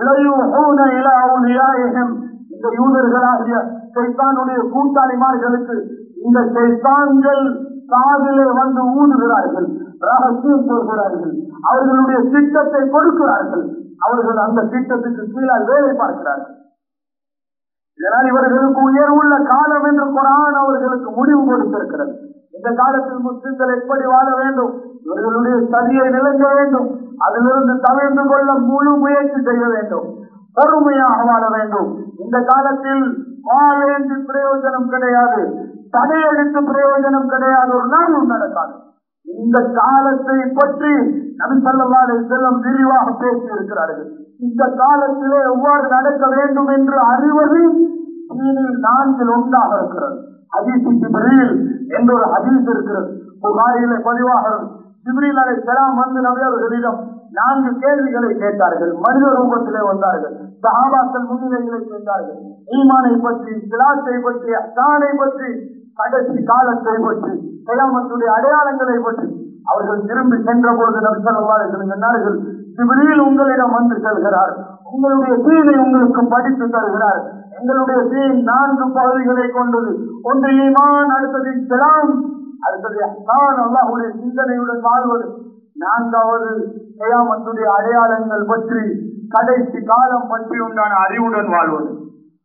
இல அவுளியாயம் இந்த யூதர்களாகிய சைத்தானுடைய கூட்டாளிமார்களுக்கு இந்த சைத்தான்கள் காதிலே வந்து ஊதுகிறார்கள் ரகசியம் சொல்கிறார்கள் அவர்களுடைய திட்டத்தை கொடுக்கிறார்கள் அவர்கள் அந்த திட்டத்துக்கு கீழால் வேலை பார்க்கிறார்கள் இதனால் இவர்களுக்கு உயர்வுள்ள காலம் என்று குரான் அவர்களுக்கு முடிவு கொடுத்திருக்கிறது இந்த காலத்தில் முஸ்லிம்கள் எப்படி வாழ வேண்டும் இவர்களுடைய சதியை நிலங்க வேண்டும் அதிலிருந்து தவிர்த்து கொள்ள முழு முயற்சி செய்ய வேண்டும் பொறுமையாக வாழ வேண்டும் இந்த காலத்தில் வாழேந்து பிரயோஜனம் கிடையாது தடையெடுத்து பிரயோஜனம் கிடையாது ஒரு நாளும் நடக்காது இந்த காலத்தை பற்றி நபிசல்லாலை செல்லம் விரிவாக பேசி இருக்கிறார்கள் இந்த காலத்திலே எவ்வாறு நடக்க வேண்டும் என்று அறிவது தீனில் நான்கில் ஒன்றாக இருக்கிறது ஹதீஸ் ஜிப்ரீல் என்ற ஒரு ஹதீஸ் இருக்கிறது புகாரிலே பதிவாக ஜிப்ரீல் அலை செலாம் வந்து நபி அவர்களிடம் நான்கு கேள்விகளை கேட்டார்கள் மனித ரூபத்திலே வந்தார்கள் சஹாபாக்கள் முன்னிலைகளை கேட்டார்கள் ஈமானை பற்றி சிலாத்தை பற்றி அசானை பற்றி கடைசி காலத்தை பற்றி கயாமத்துடைய அடையாளங்களை பற்றி அவர்கள் திரும்பி சென்ற பொழுது நபிசல்லார்கள் சொன்னார்கள் சிவரியில் உங்களிடம் வந்து செல்கிறார் உங்களுடைய தீனை உங்களுக்கு படித்து தருகிறார் எங்களுடைய தீன் நான்கு பகுதிகளை கொண்டது ஒன்று ஈமான் அடுத்தது செலாம் அடுத்தது அஹ்சான் அல்லாஹுடைய சிந்தனையுடன் வாழ்வது நான்காவது கயாமத்துடைய அடையாளங்கள் பற்றி கடைசி காலம் பற்றி உண்டான அறிவுடன் வாழ்வது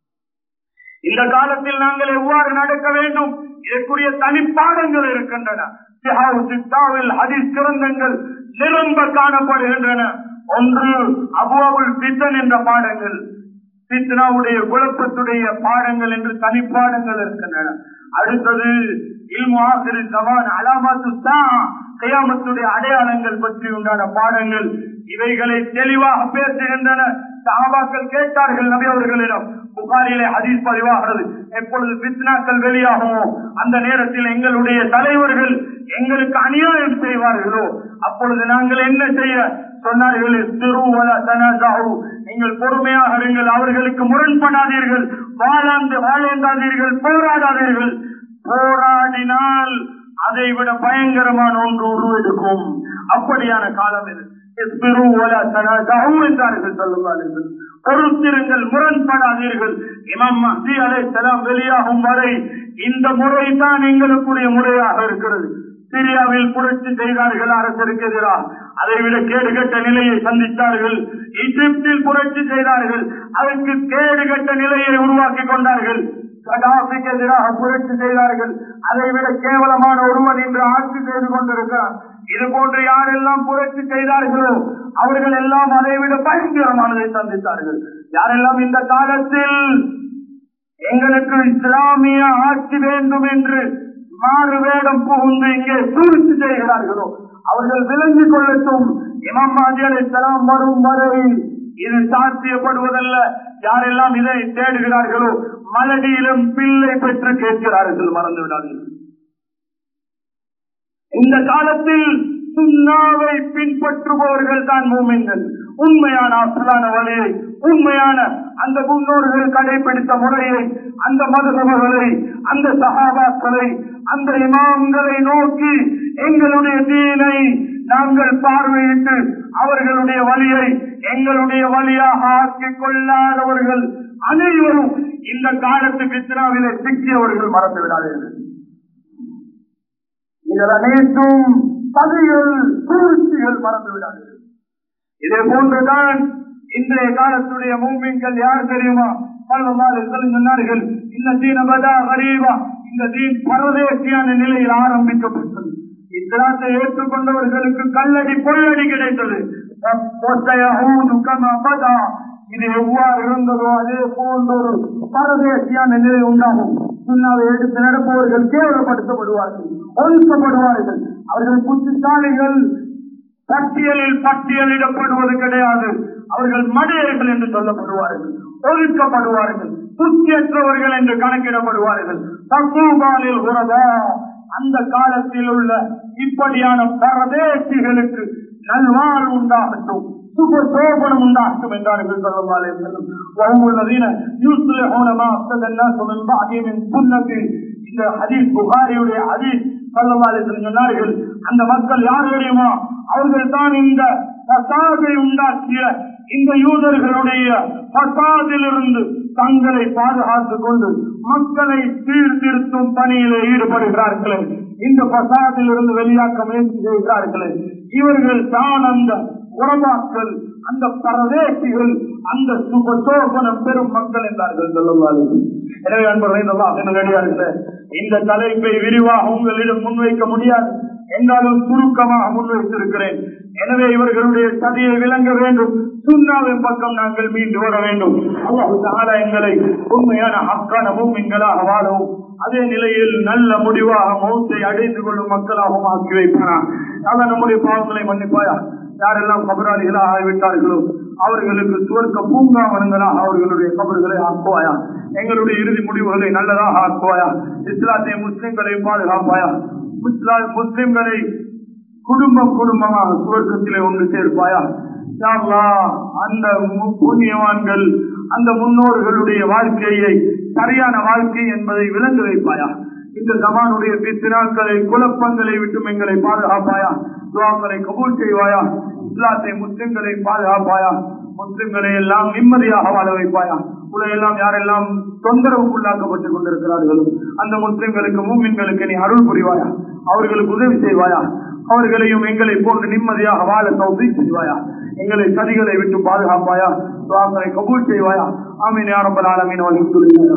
இந்த காலத்தில் நாங்கள் எவ்வாறு நடக்க வேண்டும் இதற்குரிய தனிப்பாடங்கள் இருக்கின்றன ஹதீஸ் கிரந்தங்கள் நிரம்ப காணப்படுகின்றன ஒன்று அபுவாபுல் பித்தன் என்ற பாடங்கள் பித்னாவுடைய குழப்பத்துடைய பாடங்கள் என்று தனிப்பாடங்கள் இருக்கின்றன அடுத்தது இல்மாசிரி சவான் அலாமாத்து கயாமத்துடைய அடையாளங்கள் பற்றி உண்டான பாடங்கள் இவைகளை தெளிவாக பேசுகின்றன சகாபாக்கள் கேட்டார்கள் நபி அவர்களிடம் புகாரிலே ஹதீஸ் பதிவாகிறது எப்பொழுது பித்னாக்கள் வெளியாகுமோ அந்த நேரத்தில் எங்களுடைய தலைவர்கள் எங்களுக்கு அநியாயம் செய்வார்களோ அப்பொழுது நாங்கள் என்ன செய்ய சொன்னார்கள் திருவல தனதாவு நீங்கள் பொறுமையாக இருங்கள் அவர்களுக்கு முரண்படாதீர்கள் வாழாந்து வாழேந்தாதீர்கள் போராடாதீர்கள் போராடினால் அதை விட பயங்கரமான ஒன்று உருவெடுக்கும் அப்படியான காலம் இது என்றார்கள் சொல்லுவார்கள் பொறுத்திருங்கள் முரண்படாதீர்கள் இமாம் மஹதி அலை செலாம் வெளியாகும் வரை இந்த முறை தான் எங்களுக்குரிய முறையாக இருக்கிறது சிரியாவில் புரட்சி செய்தார்கள் அரசருக்கு எதிராக அதை விட கேடுகட்ட நிலையை சந்தித்தார்கள் ஈஜிப்தில் புரட்சி செய்தார்கள் அதற்கு கேடுகட்ட நிலையை உருவாக்கி கொண்டார்கள் கடாபிக்கு எதிராக புரட்சி செய்தார்கள் அதை விட கேவலமான ஒருவன் இன்று ஆட்சி செய்து கொண்டிருக்கிறான் இது போன்று யாரெல்லாம் புரட்சி செய்தார்களோ அவர்கள் எல்லாம் அதை விட பயங்கரமானதை சந்தித்தார்கள் யாரெல்லாம் இந்த காலத்தில் எங்களுக்கு இஸ்லாமிய ஆட்சி வேண்டும் என்று மாறு வேடம் புகுந்து இங்கே சூழ்ச்சி செய்கிறார்களோ அவர்கள் விளங்கிக் கொள்ளட்டும் இமாம் மாதி அலைஹிஸ்ஸலாம் வரும் வரை இது சாத்தியப்படுவதல்ல யாரெல்லாம் இதை தேடுகிறார்களோ மலடியிலும் பிள்ளை பெற்று கேட்கிறார்கள் மறந்து விடாதீர்கள் இந்த காலத்தில் சுண்ணாவை பின்பற்றுபவர்கள் தான் மூமின்கள் உண்மையான அசலான வழியை உண்மையான அந்த முன்னோர்கள் கடைபிடித்த முறையை அந்த மதுரவர்களை அந்த சகாபாக்களை அந்த இமாம்களை நோக்கி எங்களுடைய தீனை நாங்கள் பார்வையிட்டு அவர்களுடைய வழியை எங்களுடைய வழியாக ஆக்கிக் கொள்ளாதவர்கள் அனைவரும் இந்த காலத்து பித்னாவிலே சிக்கியவர்கள் மறந்து விடாதீர்கள் இதில் அனைத்தும் சதிகள் சூழ்ச்சிகள் மறந்து விடாதீர்கள் இதே போன்றுதான் இன்றைய காலத்துடைய மூமின்கள் யார் தெரியுமா பல்வாறு சொன்னார்கள் இந்த தீன பதா ஹரீவா இந்த தீன் பரதேசியான நிலையில் ஆரம்பிக்கப்பட்டது இஸ்லாத்தை ஏற்றுக்கொண்டவர்களுக்கு கல்லடி பொல்லடி கிடைத்தது இது எவ்வாறு இருந்ததோ அதே போன்ற ஒரு பரதேசியான நிலை உண்டாகும் சுண்ணாவை எடுத்து நடப்பவர்கள் கேவலப்படுத்தப்படுவார்கள் ஒழுக்கப்படுவார்கள் அவர்கள் புத்திசாலிகள் பட்டியலில் பட்டியலிடப்படுவது கிடையாது அவர்கள் மடையர்கள் என்று சொல்லப்படுவார்கள் ஒதுக்கப்படுவார்கள் புத்தியற்றவர்கள் என்று கணக்கிடப்படுவார்கள் தக்கூபாலில் உறவா அந்த காலத்தில் உள்ள இப்படியான பரதேசிகளுக்கு நல்வாழ்வு உண்டாகட்டும் சுப சோபனம் உண்டாகட்டும் என்றார்கள் சொல்லவாலே இந்த ஹதீஸ் புகாரியுடைய ஹதீஸ் சொல்லவாலே சொன்னார்கள் அந்த மக்கள் யார் தெரியுமா அவர்கள் தான் இந்த பசாதை உண்டாக்கிய இந்த யூதர்களுடைய பசாதிலிருந்து தங்களை பாதுகாத்துக் கொண்டு மக்களை சீர்திருத்தும் பணியிலே ஈடுபடுகிறார்களே இந்த பசாதிலிருந்து வெளியாக்க முயற்சி செய்கிறார்களே இவர்கள் தான் அந்த உறவாக்கள் அந்த பரதேசிகள் அந்த சுபசோபன பெரும் மக்கள் என்றார்கள் சொல்லுவார்கள் எனவே அன்பர்களே இந்த தலைப்பை விரிவாக உங்களிடம் முன்வைக்க முடியாது என்றாலும் சுருக்கமாக முன்வைத்திருக்கிறேன் எனவே இவர்களுடைய சதியை விளங்க வேண்டும் சுண்ணாவின் பக்கம் நாங்கள் மீண்டு வர வேண்டும் அல்லாஹு எங்களை உண்மையான ஹக்கான மூமின்களாக வாழவும் அதே நிலையில் நல்ல முடிவாக மௌத்தை அடைந்து கொள்ளும் மக்களாகவும் ஆக்கி வைப்பானா அவன் நம்முடைய பாவங்களை மன்னிப்பாயா யாரெல்லாம் கபராளிகளாக ஆகிவிட்டார்களோ அவர்களுக்கு துவர்க்க பூங்காவனங்களாக அவர்களுடைய கபர்களை ஆக்குவாயா எங்களுடைய இறுதி முடிவுகளை நல்லதாக ஆக்குவாயா இஸ்லாத்தை முஸ்லிம்களை பாதுகாப்பாயா முஸ்லிம்களை குடும்பம் குடும்பமாக சுவர்க்கத்திலே ஒன்று சேர்ப்பாயா அந்த புண்ணியவான்கள் அந்த முன்னோர்களுடைய வாழ்க்கையை சரியான வாழ்க்கை என்பதை விளங்க வைப்பாயா இந்த சமானுடைய பித்தினாக்களை குழப்பங்களை விட்டும் எங்களை பாதுகாப்பாயா துவாக்களை கபூல் செய்வாயா இஸ்லாத்தை முஸ்லிம்களை பாதுகாப்பாயா முஸ்லிம்களை எல்லாம் நிம்மதியாக வாழ வைப்பாயா உலகெல்லாம் யாரெல்லாம் தொந்தரவுக்குள்ளாக்கப்பட்டுக் கொண்டிருக்கிறார்களோ அந்த முஸ்லிம்களுக்கு மூமின்களுக்கு நீ அருள் புரிவாயா அவர்களுக்கு உதவி செய்வாயா அவர்களையும் எங்களை போன்று நிம்மதியாக வாழ தௌசி செய்வாயா எங்களை சதிகளை விட்டு பாதுகாப்பாயா துவாக்களை கபூல் செய்வாயா ஆமீன் யாரம்பல் ஆலமீன்